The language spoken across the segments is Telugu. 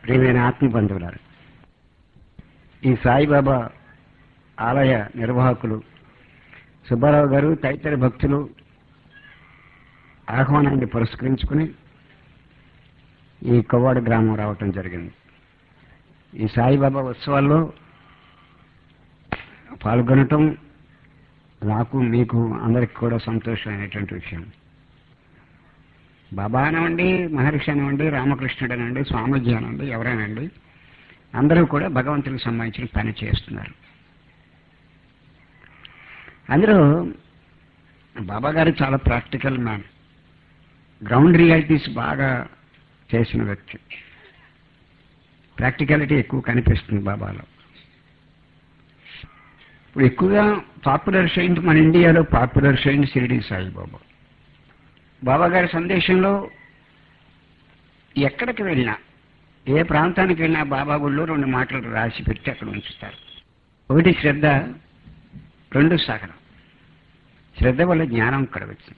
ప్రియమైన ఆత్మబంధువులారు ఈ సాయిబాబా ఆలయ నిర్వాహకులు సుబ్బారావు గారు తదితర భక్తులు ఆహ్వానాన్ని పురస్కరించుకుని ఈ కొవ్వాడ గ్రామం రావటం జరిగింది ఈ సాయిబాబా ఉత్సవాల్లో పాల్గొనటం నాకు మీకు అందరికి కూడా సంతోషమైనటువంటి విషయం బాబా అనండి మహర్షి అనండి రామకృష్ణుడు అనండి స్వామీజీ అనండి ఎవరైనండి అందరూ కూడా భగవంతునికి సంబంధించిన పని చేస్తున్నారు అందులో బాబా గారు చాలా ప్రాక్టికల్ మ్యాన్ గ్రౌండ్ రియాలిటీస్ బాగా చేసిన వ్యక్తి ప్రాక్టికాలిటీ ఎక్కువ కనిపిస్తుంది బాబాలో ఇప్పుడు ఎక్కువగా పాపులర్ సెయింట్ మన ఇండియాలో పాపులర్ సెయింట్ షిరిడి సాయిబాబా బాబా గారి సందేశంలో ఎక్కడికి వెళ్ళినా ఏ ప్రాంతానికి వెళ్ళినా బాబా గుళ్ళో రెండు మాటలు రాసి పెట్టి అక్కడ ఉంచుతారు ఒకటి శ్రద్ధ రెండు సహనం శ్రద్ధ వల్ల జ్ఞానం కలగచ్చు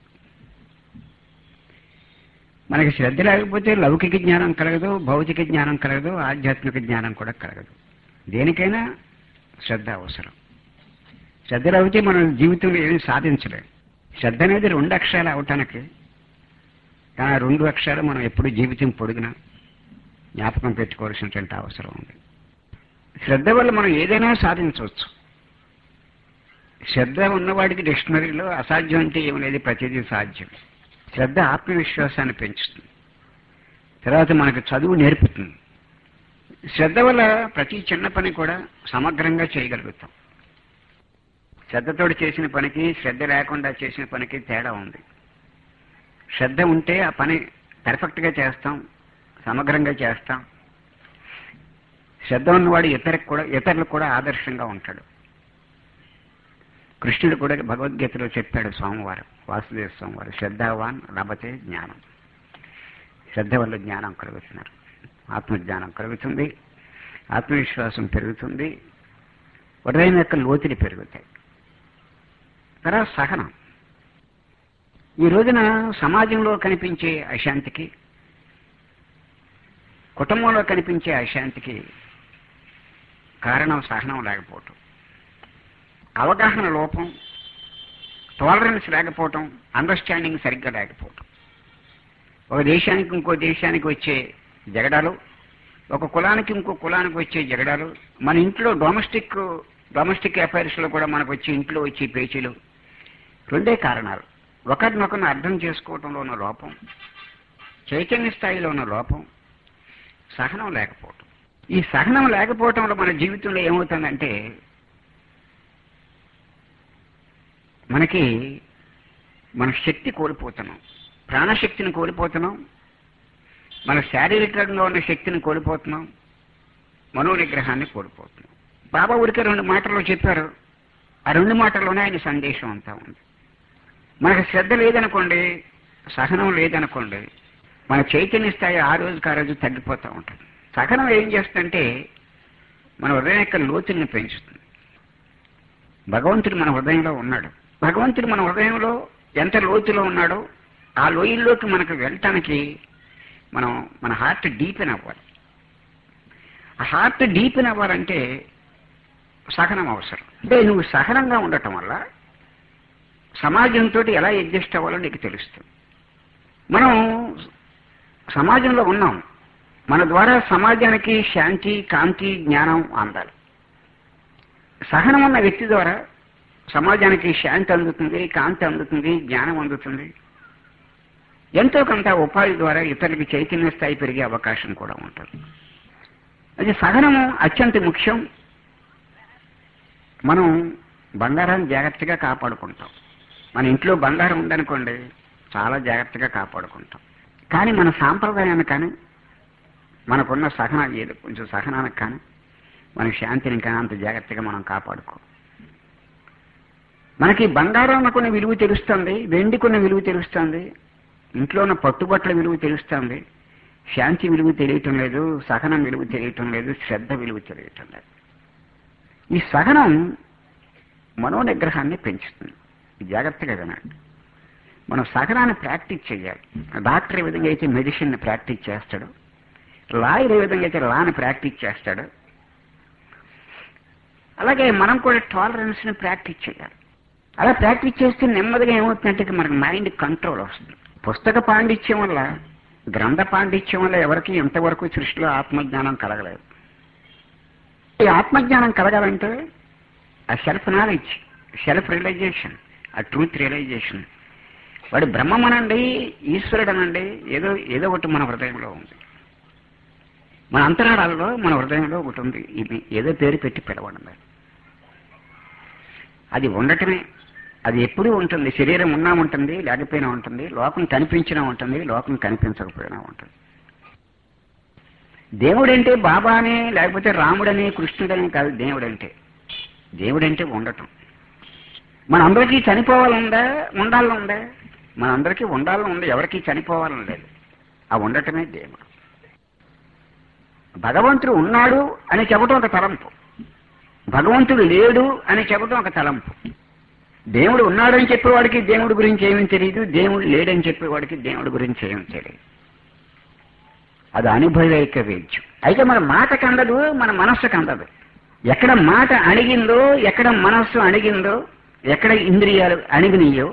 మనకి శ్రద్ధ లేకపోతే లౌకిక జ్ఞానం కలగదు భౌతిక జ్ఞానం కలగదు ఆధ్యాత్మిక జ్ఞానం కూడా కలగదు దేనికైనా శ్రద్ధ అవసరం శ్రద్ధ లేకపోతే మనం జీవితంలో ఏమీ సాధించలేం శ్రద్ధ అనేది రెండు అక్షరాలు అవటానికి కానీ ఆ రెండు అక్షరాలు మనం ఎప్పుడు జీవితం పొడిగినా జ్ఞాపకం పెట్టుకోవాల్సినటువంటి అవసరం ఉంది శ్రద్ధ వల్ల మనం ఏదైనా సాధించవచ్చు శ్రద్ధ ఉన్నవాడికి డిక్షనరీలో అసాధ్యం అంటే ఏమి లేదు ప్రతిదీ సాధ్యం శ్రద్ధ ఆత్మవిశ్వాసాన్ని పెంచుతుంది తర్వాత మనకు చదువు నేర్పుతుంది శ్రద్ధ వల్ల ప్రతి చిన్న పని కూడా సమగ్రంగా చేయగలుగుతాం శ్రద్ధతోటి చేసిన పనికి శ్రద్ధ లేకుండా చేసిన పనికి తేడా ఉంది శ్రద్ధ ఉంటే ఆ పని పర్ఫెక్ట్గా చేస్తాం సమగ్రంగా చేస్తాం శ్రద్ధ ఉన్నవాడు ఇతరికి కూడా ఇతరులకు కూడా ఆదర్శంగా ఉంటాడు కృష్ణుడు కూడా భగవద్గీతలో చెప్పాడు సోమవారం వాసుదేవ సోమవారం శ్రద్ధావాన్ లభతే జ్ఞానం శ్రద్ధ వల్ల జ్ఞానం కలుగుతున్నారు ఆత్మజ్ఞానం కలుగుతుంది ఆత్మవిశ్వాసం పెరుగుతుంది హృదయం యొక్క లోతులు పెరుగుతాయి తర్వాత సహనం ఈ రోజున సమాజంలో కనిపించే అశాంతికి కుటుంబంలో కనిపించే అశాంతికి కారణం సహనం లేకపోవటం అవగాహన లోపం టాలరెన్స్ లేకపోవటం అండర్స్టాండింగ్ సరిగ్గా లేకపోవటం ఒక దేశానికి ఇంకో దేశానికి వచ్చే జగడాలు ఒక కులానికి ఇంకో కులానికి వచ్చే జగడాలు మన ఇంట్లో డొమెస్టిక్ డొమెస్టిక్ అఫైర్స్లో కూడా మనకు వచ్చే ఇంట్లో వచ్చే పేచీలు రెండే కారణాలు ఒకరినొకరిని అర్థం చేసుకోవటంలో ఉన్న లోపం చైతన్య స్థాయిలో ఉన్న లోపం సహనం లేకపోవటం ఈ సహనం లేకపోవటంలో మన జీవితంలో ఏమవుతుందంటే మనకి మన శక్తి కోల్పోతున్నాం ప్రాణశక్తిని కోల్పోతున్నాం మన శారీరకంగా ఉన్న శక్తిని కోల్పోతున్నాం మనోనిగ్రహాన్ని కోల్పోతున్నాం బాబా ఊరికే రెండు మాటల్లో చెప్పారు ఆ రెండు మాటల్లోనే ఆయన సందేశం అంతా ఉంది మనకు శ్రద్ధ లేదనుకోండి సహనం లేదనుకోండి మన చైతన్య స్థాయి ఆ రోజుకి ఆ రోజు తగ్గిపోతూ ఉంటుంది సహనం ఏం చేస్తుందంటే మన హృదయం యొక్క లోతుల్ని పెంచుతుంది భగవంతుడు మన హృదయంలో ఉన్నాడు భగవంతుడు మన హృదయంలో ఎంత లోతులో ఉన్నాడో ఆ లోయల్లోకి మనకు వెళ్ళటానికి మనం మన హార్ట్ డీపెన్ అవ్వాలి ఆ హార్ట్ డీపెన్ అవ్వాలంటే సహనం అవసరం అంటే నువ్వు సహనంగా ఉండటం వల్ల సమాజంతో ఎలా అడ్జస్ట్ అవ్వాలో నీకు తెలుస్తుంది మనం సమాజంలో ఉన్నాం మన ద్వారా సమాజానికి శాంతి కాంతి జ్ఞానం అందాలి సహనం ఉన్న వ్యక్తి ద్వారా సమాజానికి శాంతి అందుతుంది కాంతి అందుతుంది జ్ఞానం అందుతుంది ఎంతో కొంత ఉపాధి ద్వారా ఇతరులకి చైతన్య స్థాయి పెరిగే అవకాశం కూడా ఉంటుంది అది సహనము అత్యంత ముఖ్యం మనం బంగారాన్ని జాగ్రత్తగా కాపాడుకుంటాం మన ఇంట్లో బంగారం ఉందనుకోండి చాలా జాగ్రత్తగా కాపాడుకుంటాం కానీ మన సాంప్రదాయాన్ని కానీ మనకున్న సహన ఏదో కొంచెం సహనానికి కానీ మన శాంతిని కానీ అంత జాగ్రత్తగా మనం కాపాడుకో మనకి బంగారం కొన్ని విలువ తెలుస్తుంది వెండి కొన్ని విలువ తెలుస్తుంది ఇంట్లో ఉన్న పట్టుబట్టల విలువ తెలుస్తుంది శాంతి విలువ తెలియటం లేదు సహనం విలువ తెలియటం లేదు శ్రద్ధ విలువ తెలియటం లేదు ఈ సహనం మనోనిగ్రహాన్ని పెంచుతుంది జాగ్రత్తగా వినండి మనం సహనాన్ని ప్రాక్టీస్ చేయాలి డాక్టర్ ఏ విధంగా అయితే మెడిసిన్ ప్రాక్టీస్ చేస్తాడో లాయర్ ఏ విధంగా అయితే లాని ప్రాక్టీస్ చేస్తాడు అలాగే మనం కూడా టాలరెన్స్ని ప్రాక్టీస్ చేయాలి అలా ప్రాక్టీస్ చేస్తే నెమ్మదిగా ఏమవుతుందంటే మనకు మైండ్ కంట్రోల్ వస్తుంది పుస్తక పాండిత్యం వల్ల గ్రంథ పాండిత్యం వల్ల ఎవరికి ఇంతవరకు సృష్టిలో ఆత్మజ్ఞానం కలగలేదు ఈ ఆత్మజ్ఞానం కలగాలంటే ఆ సెల్ఫ్ నాలెడ్జ్ సెల్ఫ్ రియలైజేషన్ ఆ ట్రూత్ రియలైజేషన్ వాడు బ్రహ్మమనండి ఈశ్వరుడు అనండి ఏదో ఏదో ఒకటి మన హృదయంలో ఉంది మన అంతరాళాల్లో మన హృదయంలో ఒకటి ఉంది ఇది ఏదో పేరు పెట్టి పిలవడం అది ఉండటమే అది ఎప్పుడూ ఉంటుంది శరీరం ఉన్నా ఉంటుంది లేకపోయినా ఉంటుంది లోకం కనిపించినా ఉంటుంది లోకం కనిపించకపోయినా ఉంటుంది దేవుడంటే బాబానే లేకపోతే రాముడని కృష్ణుడని కాదు దేవుడంటే దేవుడంటే ఉండటం మనందరికీ చనిపోవాలందా ఉండాలని ఉందా మనందరికీ ఉండాలని ఉంది ఎవరికీ చనిపోవాలని లేదు ఆ ఉండటమే దేవుడు భగవంతుడు ఉన్నాడు అని చెప్పడం ఒక తలంపు భగవంతుడు లేడు అని చెప్పడం ఒక తలంపు దేవుడు ఉన్నాడని చెప్పేవాడికి దేవుడి గురించి ఏమీ తెలియదు దేవుడు లేడని చెప్పేవాడికి దేవుడి గురించి ఏమీ తెలియదు అది అనుభవైక వేద్యం అయితే మన మాట కందదు మన మనస్సు కందదు ఎక్కడ మాట అణిగిందో ఎక్కడ మనస్సు అణిగిందో ఎక్కడ ఇంద్రియాలు అణిగినాయో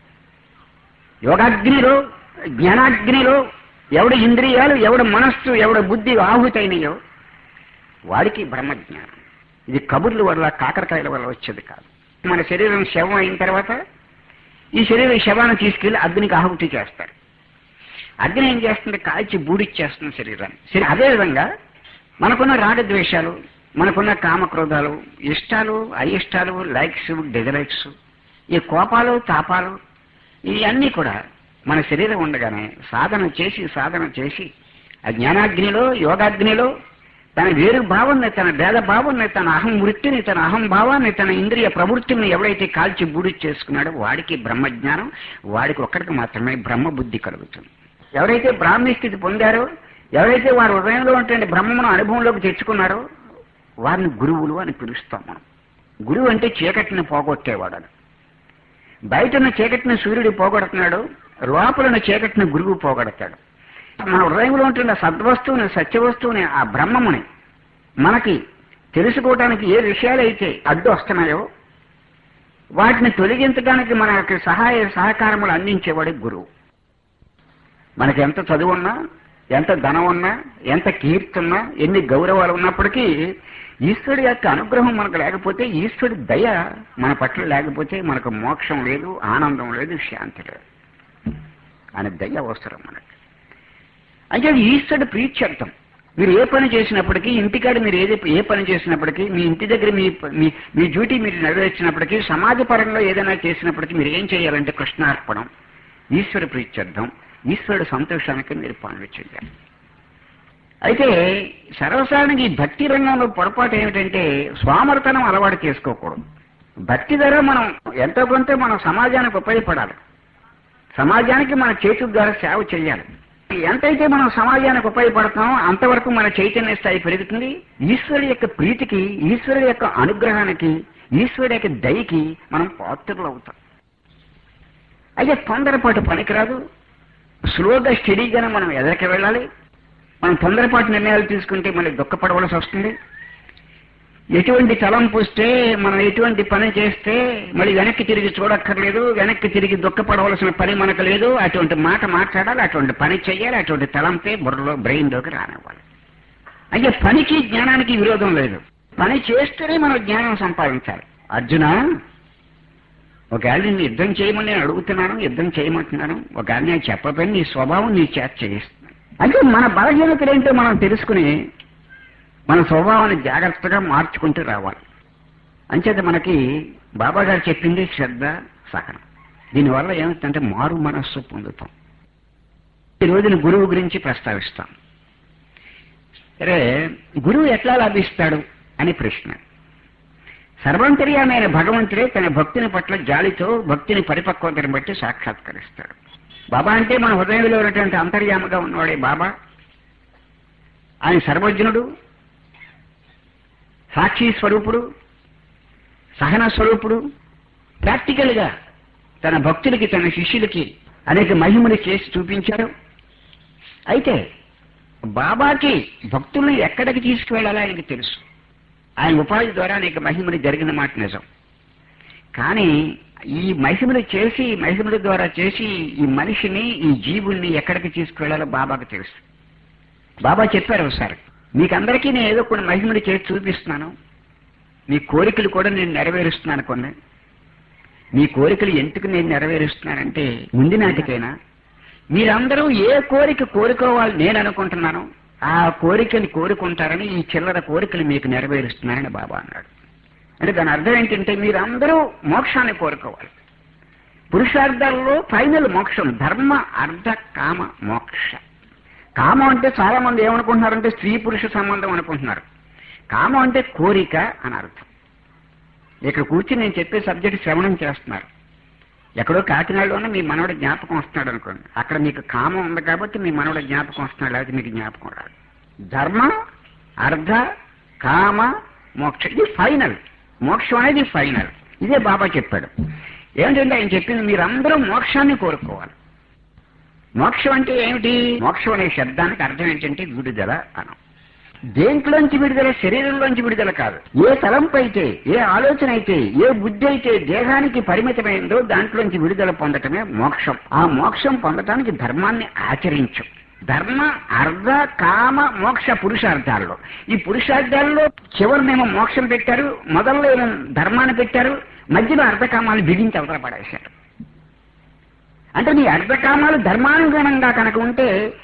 యోగాగ్నిలో జ్ఞానాగ్నిలో ఎవడు ఇంద్రియాలు ఎవడు మనస్సు ఎవడ బుద్ధి ఆహుతైనయో వాడికి బ్రహ్మజ్ఞానం ఇది కబుర్ల వల్ల కాకరకాయల వల్ల వచ్చేది కాదు మన శరీరం శవం అయిన తర్వాత ఈ శరీరం శవాన్ని తీసుకెళ్లి అగ్నికి ఆహుతి చేస్తారు అగ్ని ఏం చేస్తుంది కాల్చి బూడిచ్చేస్తుంది శరీరాన్ని సరే అదేవిధంగా మనకున్న రాగద్వేషాలు మనకున్న కామక్రోధాలు ఇష్టాలు అయిష్టాలు లైక్స్ డిజలైక్స్ ఈ కోపాలు తాపాలు ఇవన్నీ కూడా మన శరీరం ఉండగానే సాధన చేసి సాధన చేసి ఆ జ్ఞానాగ్నిలో యోగాగ్నిలో తన వేరు భావాన్ని తన భేద భావాన్ని తన అహం వృత్తిని తన అహం భావాన్ని తన ఇంద్రియ ప్రవృత్తిని ఎవడైతే కాల్చి బూడి చేసుకున్నాడో వాడికి బ్రహ్మజ్ఞానం వాడికి ఒక్కడికి మాత్రమే బ్రహ్మ బుద్ధి కలుగుతుంది ఎవరైతే బ్రాహ్మీ స్థితి పొందారో ఎవరైతే వారి హృదయంలో ఉంటే బ్రహ్మను అనుభవంలోకి తెచ్చుకున్నారో వారిని గురువులు అని పిలుస్తాం మనం గురువు అంటే చీకటిని పోగొట్టేవాడు అని బయట ఉన్న చీకటిని సూర్యుడు పోగొడుతున్నాడు లోపల ఉన్న చీకటిని గురువు పోగొడతాడు మన హృదయంలో ఉంటున్న సద్వస్తువుని సత్యవస్తువుని ఆ బ్రహ్మముని మనకి తెలుసుకోవడానికి ఏ విషయాలైతే అడ్డు వస్తున్నాయో వాటిని తొలగించడానికి మనకి సహాయ సహకారములు అందించేవాడు గురువు మనకి ఎంత చదువు ఉన్నా ఎంత ధనం ఉన్నా ఎంత కీర్తి ఉన్నా ఎన్ని గౌరవాలు ఉన్నప్పటికీ ఈశ్వరుడి యొక్క అనుగ్రహం మనకు లేకపోతే ఈశ్వరుడి దయ మన పట్ల లేకపోతే మనకు మోక్షం లేదు ఆనందం లేదు శాంతి లేదు ఆయన దయ అవసరం మనకి అంటే ఈశ్వరుడు ప్రీత్యర్థం మీరు ఏ పని చేసినప్పటికీ ఇంటికాడ మీరు ఏది ఏ పని చేసినప్పటికీ మీ ఇంటి దగ్గర మీ మీ మీ డ్యూటీ మీరు నెరవేర్చినప్పటికీ సమాజ పరంగా ఏదైనా చేసినప్పటికీ మీరు ఏం చేయాలంటే కృష్ణార్పణం ఈశ్వర ప్రీత్యర్థం ఈశ్వరుడు సంతోషానికి మీరు పనులు చేయాలి అయితే సర్వసాధారణంగా ఈ భక్తి రంగంలో పొరపాటు ఏమిటంటే స్వామర్థనం అలవాటు చేసుకోకూడదు భక్తి ద్వారా మనం ఎంతో కొంత మనం సమాజానికి ఉపయోగపడాలి సమాజానికి మన చేతుల ద్వారా సేవ చేయాలి ఎంతైతే మనం సమాజానికి ఉపయోగపడుతున్నామో అంతవరకు మన చైతన్య స్థాయి పెరుగుతుంది ఈశ్వరుడి యొక్క ప్రీతికి ఈశ్వరుడి యొక్క అనుగ్రహానికి ఈశ్వరుడి యొక్క దయకి మనం పాత్రలు అవుతాం అయితే తొందరపాటు పనికిరాదు స్లోగా స్టడీగానే మనం ఎదరికి వెళ్ళాలి మనం తొందరపాటు నిర్ణయాలు తీసుకుంటే మళ్ళీ దుఃఖపడవలసి వస్తుంది ఎటువంటి తలంపు వస్తే మనం ఎటువంటి పని చేస్తే మళ్ళీ వెనక్కి తిరిగి చూడక్కర్లేదు వెనక్కి తిరిగి దుఃఖపడవలసిన పని మనకు లేదు అటువంటి మాట మాట్లాడాలి అటువంటి పని చేయాలి అటువంటి తలంపే బుర్రలో బ్రెయిన్లోకి రానివ్వాలి అయితే పనికి జ్ఞానానికి విరోధం లేదు పని చేస్తేనే మనం జ్ఞానం సంపాదించాలి అర్జున ఒకవేళ నేను యుద్ధం చేయమని నేను అడుగుతున్నాను యుద్ధం చేయమంటున్నాను ఒకవేళ నేను చెప్పకపోయినా నీ స్వభావం నీ చేత చేయిస్తున్నాను అంటే మన బలహీనతలు ఏంటో మనం తెలుసుకుని మన స్వభావాన్ని జాగ్రత్తగా మార్చుకుంటూ రావాలి అంచేత మనకి బాబా గారు చెప్పింది శ్రద్ధ సహనం దీనివల్ల ఏమిటంటే మారు మనస్సు పొందుతాం ఈ రోజున గురువు గురించి ప్రస్తావిస్తాం సరే గురువు ఎట్లా లభిస్తాడు అని ప్రశ్న సర్వంతర్యామైన భగవంతుడే తన భక్తిని పట్ల జాలితో భక్తిని పరిపక్వతను బట్టి సాక్షాత్కరిస్తాడు బాబా అంటే మన హృదయంలో ఉన్నటువంటి అంతర్యామగా ఉన్నవాడే బాబా ఆయన సర్వజ్ఞుడు సాక్షి స్వరూపుడు సహన స్వరూపుడు ప్రాక్టికల్ గా తన భక్తులకి తన శిష్యులకి అనేక మహిమలు చేసి చూపించారు అయితే బాబాకి భక్తుల్ని ఎక్కడికి తీసుకువెళ్ళాలో ఆయనకి తెలుసు ఆయన ఉపాధి ద్వారా అనేక మహిమలు జరిగిన మాట నిజం కానీ ఈ మహిమలు చేసి మహిమల ద్వారా చేసి ఈ మనిషిని ఈ జీవుల్ని ఎక్కడికి తీసుకువెళ్ళాలో బాబాకు తెలుసు బాబా చెప్పారు ఒకసారి మీకందరికీ నేను ఏదో కొన్ని మహిమలు చేసి చూపిస్తున్నాను మీ కోరికలు కూడా నేను నెరవేరుస్తున్నాను కొన్ని మీ కోరికలు ఎందుకు నేను నెరవేరుస్తున్నానంటే ముందు నాటికైనా మీరందరూ ఏ కోరిక కోరుకోవాలి నేను అనుకుంటున్నాను ఆ కోరికని కోరుకుంటారని ఈ చిల్లర కోరికలు మీకు నెరవేరుస్తున్నానని బాబా అన్నాడు అంటే దాని అర్థం ఏంటంటే మీరందరూ మోక్షాన్ని కోరుకోవాలి పురుషార్థాల్లో ఫైనల్ మోక్షం ధర్మ అర్థ కామ మోక్ష కామం అంటే చాలా మంది ఏమనుకుంటున్నారంటే స్త్రీ పురుష సంబంధం అనుకుంటున్నారు కామం అంటే కోరిక అని అర్థం ఇక్కడ కూర్చుని నేను చెప్పే సబ్జెక్ట్ శ్రవణం చేస్తున్నారు ఎక్కడో కాకినాడలోనే మీ మనవడు జ్ఞాపకం వస్తున్నాడు అనుకోండి అక్కడ మీకు కామం ఉంది కాబట్టి మీ మనవడు జ్ఞాపకం వస్తున్నాడు లేకపోతే మీకు జ్ఞాపకం రాదు ధర్మ అర్ధ కామ మోక్ష ఇది ఫైనల్ మోక్షం అనేది ఫైనల్ ఇదే బాబా చెప్పాడు ఏమిటంటే ఆయన చెప్పింది మీరందరూ మోక్షాన్ని కోరుకోవాలి మోక్షం అంటే ఏమిటి మోక్షం అనే శబ్దానికి అర్థం ఏంటంటే విడుదల అనం దేంట్లోంచి విడుదల శరీరంలోంచి విడుదల కాదు ఏ తలంపు అయితే ఏ ఆలోచన అయితే ఏ బుద్ధి అయితే దేహానికి పరిమితమైందో దాంట్లోంచి విడుదల పొందటమే మోక్షం ఆ మోక్షం పొందటానికి ధర్మాన్ని ఆచరించు ధర్మ అర్ధ కామ మోక్ష పురుషార్థాల్లో ఈ పురుషార్థాల్లో చివరినేమో మోక్షం పెట్టారు మొదల్లో ఏమో ధర్మాన్ని పెట్టారు మధ్యలో అర్ధకామాలు బిగించి అవతల పడేశారు అంటే నీ అర్ధకామాలు ధర్మానుగుణంగా కనుక ఉంటే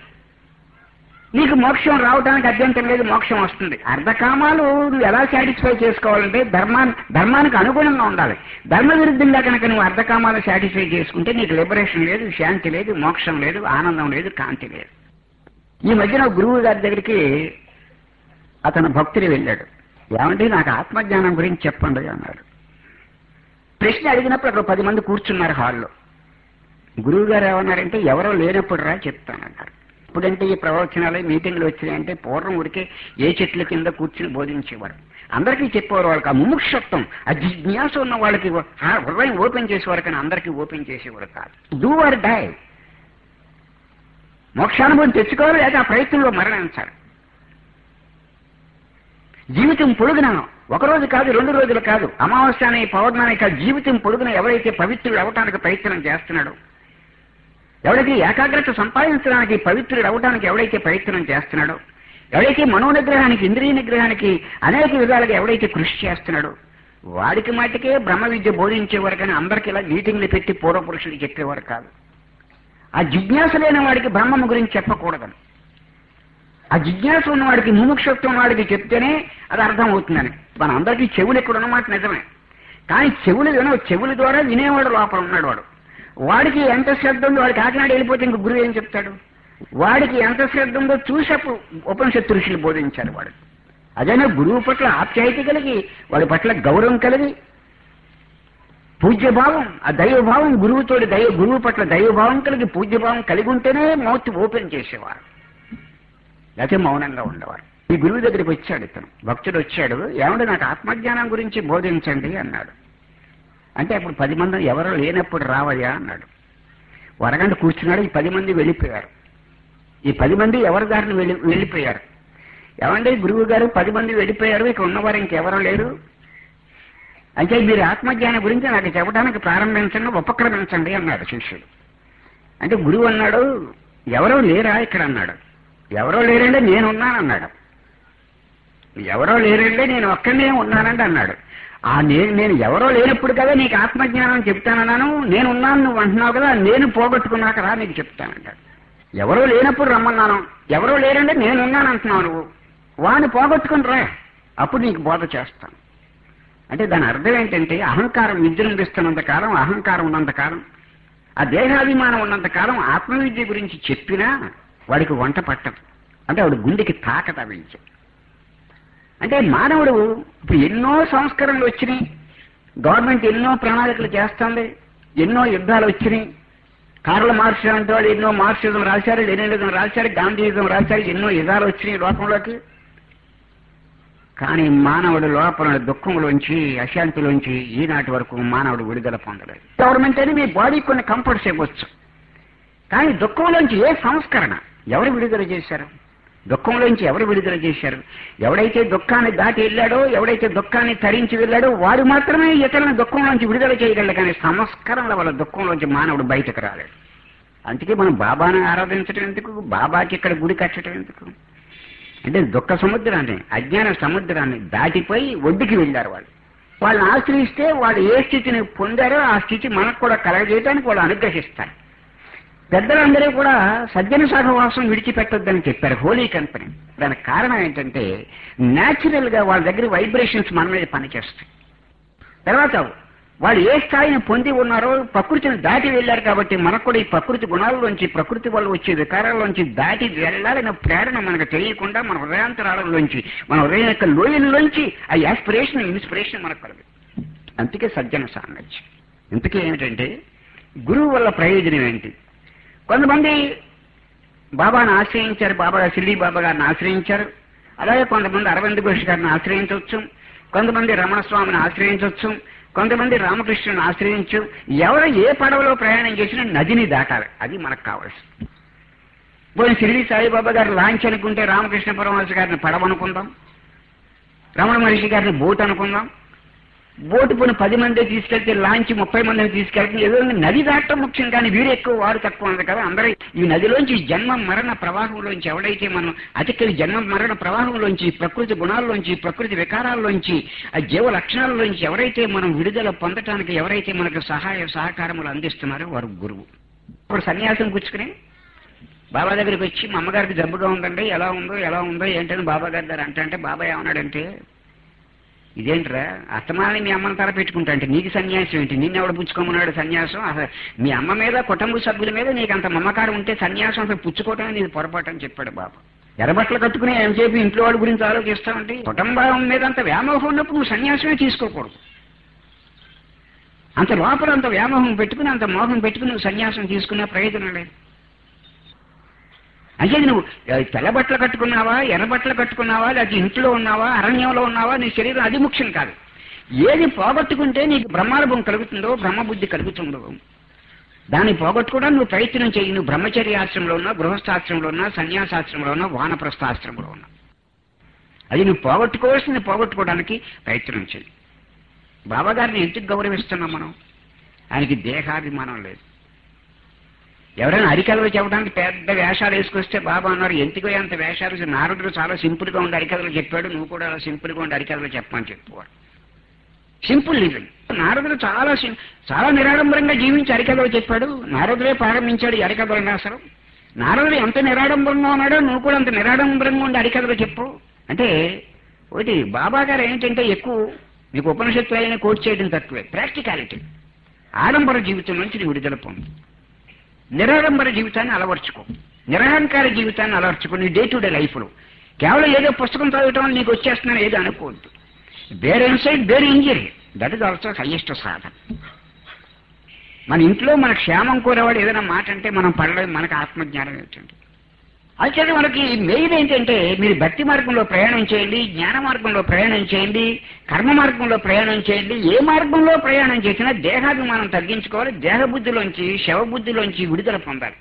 నీకు మోక్షం రావడానికి అభ్యంతరం లేదు మోక్షం వస్తుంది అర్ధకామాలు నువ్వు ఎలా సాటిస్ఫై చేసుకోవాలంటే ధర్మాన్ని ధర్మానికి అనుగుణంగా ఉండాలి ధర్మ విరుద్ధంగా కనుక నువ్వు అర్ధకామాలు సాటిస్ఫై చేసుకుంటే నీకు లిబరేషన్ లేదు శాంతి లేదు మోక్షం లేదు ఆనందం లేదు కాంతి లేదు ఈ మధ్యన గురువు గారి దగ్గరికి అతను భక్తుడు వెళ్ళాడు ఏమంటే నాకు ఆత్మజ్ఞానం గురించి చెప్పండి అన్నాడు ప్రశ్న అడిగినప్పుడు అక్కడ పది మంది కూర్చున్నారు హాల్లో గురువు గారు ఏమన్నారంటే ఎవరో లేనప్పుడు రా చెప్తానన్నారు ఇప్పుడంటే ఈ ప్రవచనాలు మీటింగ్లు వచ్చినాయంటే పూర్వం ఉడికే ఏ చెట్ల కింద కూర్చుని బోధించేవారు అందరికీ చెప్పేవారు వాళ్ళకి ఆ ముముక్షత్వం ఆ జిజ్ఞాస ఉన్న వాళ్ళకి ఆ హృదయం ఓపెన్ చేసేవారు కానీ అందరికీ ఓపెన్ చేసేవారు కాదు డూ ఆర్ డై మోక్షానుభవం తెచ్చుకోవాలి లేదా ఆ ప్రయత్నంలో మరణించాలి జీవితం పొడుగున ఒక రోజు కాదు రెండు రోజులు కాదు అమావాస్య అనే పౌర్ణాన్ని కాదు జీవితం పొడుగున ఎవరైతే పవిత్రుడు అవటానికి ప్రయత్నం చేస్తున్నాడో ఎవడైతే ఏకాగ్రత సంపాదించడానికి పవిత్రుడు అవడానికి ఎవడైతే ప్రయత్నం చేస్తున్నాడో ఎవడైతే మనో నిగ్రహానికి ఇంద్రియ నిగ్రహానికి అనేక విధాలుగా ఎవడైతే కృషి చేస్తున్నాడో వాడికి మటుకే బ్రహ్మ విద్య బోధించేవారు కానీ అందరికి ఇలా మీటింగ్లు పెట్టి పూర్వపురుషులు చెప్పేవారు కాదు ఆ జిజ్ఞాస లేని వాడికి బ్రహ్మము గురించి చెప్పకూడదని ఆ జిజ్ఞాస ఉన్న వాడికి ముముక్షత్వం వాడికి చెప్తేనే అది అర్థం అవుతుందని మన అందరికీ చెవులు ఎక్కడ ఉన్నమాట నిజమే కానీ చెవులు వినవు చెవుల ద్వారా వినేవాడు లోపల ఉన్నాడు వాడు వాడికి ఎంత శ్రద్ధ ఉందో వాడికి కాకినాడ వెళ్ళిపోతే ఇంక గురువు ఏం చెప్తాడు వాడికి ఎంత శ్రద్ధ ఉందో చూసేప్పుడు ఉపనిషత్తు ఋషులు బోధించారు వాడు అదైనా గురువు పట్ల ఆప్యాయత కలిగి వాడి పట్ల గౌరవం కలిగి పూజ్యభావం ఆ దైవభావం గురువుతోటి దైవ గురువు పట్ల దైవభావం కలిగి పూజ్యభావం కలిగి ఉంటేనే మౌత్ ఓపెన్ చేసేవారు లేకపోతే మౌనంగా ఉండేవారు ఈ గురువు దగ్గరికి వచ్చాడు ఇతను భక్తుడు వచ్చాడు ఏమంటే నాకు ఆత్మజ్ఞానం గురించి బోధించండి అన్నాడు అంటే అప్పుడు పది మంది ఎవరు లేనప్పుడు రావయ్యా అన్నాడు వరగంట కూర్చున్నాడు ఈ పది మంది వెళ్ళిపోయారు ఈ పది మంది ఎవరి దారిని వెళ్ళి వెళ్ళిపోయారు ఏమంటే గురువు గారు పది మంది వెళ్ళిపోయారు ఇక్కడ ఉన్నవారు ఇంకెవరూ లేరు అంటే మీరు ఆత్మజ్ఞానం గురించి నాకు చెప్పడానికి ప్రారంభించండి ఉపక్రమించండి అన్నాడు శిష్యుడు అంటే గురువు అన్నాడు ఎవరో లేరా ఇక్కడ అన్నాడు ఎవరో లేరంటే నేనున్నాను అన్నాడు ఎవరో లేరంటే నేను ఒక్కనే ఉన్నానండి అన్నాడు ఆ నేను నేను ఎవరో లేనప్పుడు కదా నీకు ఆత్మజ్ఞానం చెప్తానన్నాను నేనున్నాను నువ్వు అంటున్నావు కదా నేను పోగొట్టుకున్నాక రా నీకు చెప్తానంటాడు ఎవరో లేనప్పుడు రమ్మన్నాను ఎవరో లేరంటే నేనున్నాను అంటున్నావు నువ్వు వాడిని పోగొట్టుకుని రా అప్పుడు నీకు బోధ చేస్తాను అంటే దాని అర్థం ఏంటంటే అహంకారం విజృంభిస్తున్నంత కాలం అహంకారం ఉన్నంత కాలం ఆ దేహాభిమానం ఉన్నంత కాలం ఆత్మవిద్య గురించి చెప్పినా వాడికి వంట పట్టదు అంటే వాడు గుండెకి తాకత విద్య అంటే మానవుడు ఇప్పుడు ఎన్నో సంస్కరణలు వచ్చినాయి గవర్నమెంట్ ఎన్నో ప్రణాళికలు చేస్తుంది ఎన్నో యుద్ధాలు వచ్చినాయి కార్ల మార్క్స్ అంటే వాడు ఎన్నో మార్క్సిజం రాశారు లెనినిజం రాశారు గాంధీయిజం రాశారు ఎన్నో యుధాలు వచ్చినాయి లోకంలోకి కానీ మానవుడు లోపల దుఃఖంలోంచి అశాంతిలోంచి ఈనాటి వరకు మానవుడు విడుదల పొందలేదు గవర్నమెంట్ అని మీ బాడీ కొన్ని కంఫర్ట్స్ ఇవ్వచ్చు కానీ దుఃఖంలోంచి ఏ సంస్కరణ ఎవరు విడుదల చేశారు దుఃఖంలోంచి ఎవరు విడుదల చేశారు ఎవడైతే దుఃఖాన్ని దాటి వెళ్ళాడో ఎవడైతే దుఃఖాన్ని తరించి వెళ్ళాడో వాడు మాత్రమే ఇతరులను దుఃఖంలోంచి విడుదల చేయగలడు కానీ సంస్కరణల వల్ల దుఃఖంలోంచి మానవుడు బయటకు రాలేడు అందుకే మనం బాబాను ఆరాధించడం ఎందుకు బాబాకి ఇక్కడ గుడి కట్టడం ఎందుకు అంటే దుఃఖ సముద్రాన్ని అజ్ఞాన సముద్రాన్ని దాటిపోయి ఒడ్డుకి వెళ్ళారు వాళ్ళు వాళ్ళని ఆశ్రయిస్తే వాళ్ళు ఏ స్థితిని పొందారో ఆ స్థితి మనకు కూడా కలగజేయడానికి వాళ్ళు అనుగ్రహిస్తారు పెద్దలందరూ కూడా సజ్జన సహవాసం విడిచిపెట్టొద్దని చెప్పారు హోలీ కంపెనీ దానికి కారణం ఏంటంటే న్యాచురల్ గా వాళ్ళ దగ్గర వైబ్రేషన్స్ మన మీద పనిచేస్తాయి తర్వాత వాళ్ళు ఏ స్థాయిని పొంది ఉన్నారో ప్రకృతిని దాటి వెళ్ళారు కాబట్టి మనకు కూడా ఈ ప్రకృతి గుణాల్లోంచి ప్రకృతి వల్ల వచ్చే వికారాల్లోంచి దాటి వెళ్ళాలనే ప్రేరణ మనకు తెలియకుండా మన హృదయాంతరాలలోంచి మన హృదయం యొక్క లోయల్లోంచి ఆ యాస్పిరేషన్ ఇన్స్పిరేషన్ మనకు కలదు అందుకే సజ్జన సాంగత్యం ఇంతకీ ఏమిటంటే గురువు వల్ల ప్రయోజనం ఏంటి కొంతమంది బాబాను ఆశ్రయించారు బాబా షిరిడి బాబా గారిని ఆశ్రయించారు అలాగే కొంతమంది అరవింద్ ఘోష్ గారిని ఆశ్రయించవచ్చు కొంతమంది రమణ స్వామిని ఆశ్రయించవచ్చు కొంతమంది రామకృష్ణుని ఆశ్రయించు ఎవరు ఏ పడవలో ప్రయాణం చేసినా నదిని దాటాలి అది మనకు కావాల్సింది పోయి షిరిడి సాయిబాబా గారు లాంచ్ అనుకుంటే రామకృష్ణ పరమహంస గారిని పడవ అనుకుందాం రమణ మహర్షి గారిని బోట్ అనుకుందాం బోటు పోని పది మంది తీసుకెళ్తే లాంచ్ ముప్పై మందిని తీసుకెళ్తే ఏదో నది దాటం ముఖ్యం కానీ వీరు ఎక్కువ వారు తక్కువ ఉంది కదా అందరూ ఈ నదిలోంచి జన్మ మరణ ప్రవాహంలోంచి ఎవడైతే మనం అతికి జన్మ మరణ ప్రవాహంలోంచి ప్రకృతి గుణాల్లోంచి ప్రకృతి వికారాల్లోంచి ఆ జీవ లక్షణాల్లోంచి ఎవరైతే మనం విడుదల పొందటానికి ఎవరైతే మనకు సహాయ సహకారములు అందిస్తున్నారో వారు గురువు ఇప్పుడు సన్యాసం పుచ్చుకుని బాబా దగ్గరికి వచ్చి మా అమ్మగారికి జబ్బుగా ఉందండి ఎలా ఉందో ఎలా ఉందో ఏంటని బాబా గారి దగ్గర అంటే అంటే బాబా ఏమన్నాడంటే ఇదేంట్రా అస్తమాని మీ అమ్మని తల పెట్టుకుంటా అంటే నీకు సన్యాసం ఏంటి నిన్ను ఎవడ పుచ్చుకోమన్నాడు సన్యాసం అసలు మీ అమ్మ మీద కుటుంబ సభ్యుల మీద నీకు అంత మమకారం ఉంటే సన్యాసం అసలు పుచ్చుకోవటమే నీకు పొరపాటు అని చెప్పాడు బాబా ఎర్రబట్టలు కట్టుకుని ఏం చెప్పి ఇంట్లో వాడి గురించి ఆలోచిస్తామంటే కుటుంబం మీద అంత వ్యామోహం ఉన్నప్పుడు నువ్వు సన్యాసమే తీసుకోకూడదు అంత లోపల అంత వ్యామోహం పెట్టుకుని అంత మోహం పెట్టుకుని నువ్వు సన్యాసం తీసుకునే ప్రయోజనం లేదు అంటే నువ్వు తెల్ల బట్టలు కట్టుకున్నావా ఎర్ర బట్టలు కట్టుకున్నావా లేకపోతే ఇంట్లో ఉన్నావా అరణ్యంలో ఉన్నావా నీ శరీరం అది ముఖ్యం కాదు ఏది పోగొట్టుకుంటే నీకు బ్రహ్మానుభవం కలుగుతుందో బ్రహ్మబుద్ధి కలుగుతుందో దాన్ని పోగొట్టుకోవడానికి నువ్వు ప్రయత్నం చేయి నువ్వు బ్రహ్మచర్య ఆశ్రమంలో ఉన్నా గృహస్థాశ్రమంలో ఉన్నా సన్యాసాశ్రమంలో ఉన్నా వానప్రస్థాశ్రమంలో ఉన్నా అది నువ్వు పోగొట్టుకోవాల్సింది పోగొట్టుకోవడానికి ప్రయత్నం చేయి బాబాగారిని ఎందుకు గౌరవిస్తున్నాం మనం ఆయనకి దేహాభిమానం లేదు ఎవరైనా అరికథలు చెప్పడానికి పెద్ద వేషాలు వేసుకొస్తే బాబా అన్నారు ఎందుకో అంత వేషాలు నారదుడు చాలా సింపుల్ గా ఉండి అరికథలు చెప్పాడు నువ్వు కూడా అలా సింపుల్ గా ఉండి అరికథలు చెప్పమని చెప్పుకోవాలి సింపుల్ లివింగ్ నారదుడు చాలా sim- చాలా నిరాడంబరంగా జీవించి అరికథలు చెప్పాడు నారదుడే ప్రారంభించాడు ఈ అరికథలు అసలు నారదుడు ఎంత నిరాడంబరంగా ఉన్నాడో నువ్వు కూడా అంత నిరాడంబరంగా ఉండి అరికథలు చెప్పు అంటే ఒకటి బాబా గారు ఏంటంటే ఎక్కువ నీకు ఉపనిషత్తులు అయినా కోట్ చేయడం తక్కువే ప్రాక్టికాలిటీ ఆడంబర జీవితం నుంచి నీ విడుదల పొందు నిరాడంబర జీవితాన్ని అలవర్చుకో నిరహంకార జీవితాన్ని అలవర్చుకో నీ డే టు డే లైఫ్లో కేవలం ఏదో పుస్తకం చదవటం వల్ల నీకు వచ్చేస్తుందని ఏదో అనుకోవద్దు వేరే ఇన్సైడ్ వేరే injury that is also highest సాధన మన ఇంట్లో మన క్షేమం కోరేవాడు ఏదైనా మాట అంటే మనం పడలేదు మనకు ఆత్మజ్ఞానం ఏంటంటే అయితే మనకి మెయిన్ ఏంటంటే మీరు భక్తి మార్గంలో ప్రయాణం చేయండి జ్ఞాన మార్గంలో ప్రయాణం చేయండి కర్మ మార్గంలో ప్రయాణం చేయండి ఏ మార్గంలో ప్రయాణం చేసినా దేహాభిమానం తగ్గించుకోవాలి దేహబుద్ధిలోంచి శవబుద్ధిలోంచి విడుదల పొందాలి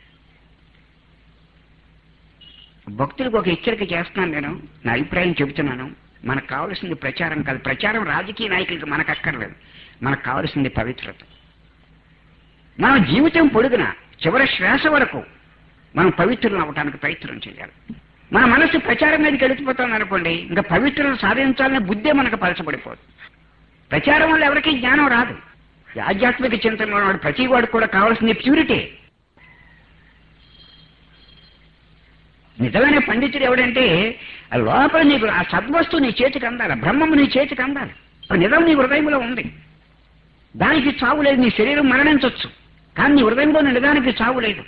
భక్తులకు ఒక హెచ్చరిక చేస్తున్నాను నేను నా అభిప్రాయం చెబుతున్నాను మనకు కావాల్సింది ప్రచారం కాదు ప్రచారం రాజకీయ నాయకులకు మనకు అక్కర్లేదు మనకు కావాల్సింది పవిత్రత మన జీవితం పొడుగున చివరి శ్వాస వరకు మనం పవిత్రులు అవ్వటానికి ప్రయత్నం చేయాలి మన మనసు ప్రచారం మీదకి వెళ్ళిపోతుంది అనుకోండి ఇంకా పవిత్రులు సాధించాలనే బుద్ధే మనకు పలచబడిపోదు ప్రచారం వల్ల ఎవరికీ జ్ఞానం రాదు ఈ ఆధ్యాత్మిక చింతనలో వాడు ప్రతి వాడు కూడా కావాల్సింది ప్యూరిటీ నిజమైన పండితుడు ఎవడంటే ఆ లోపల నీకు ఆ సద్వస్తువు నీ చేతికి అందాలి బ్రహ్మము నీ చేతికి అందాలి ఆ నిజం నీ హృదయంలో ఉంది దానికి చావు లేదు నీ శరీరం మరణించవచ్చు కానీ నీ హృదయంలోని నిజానికి చావు లేదు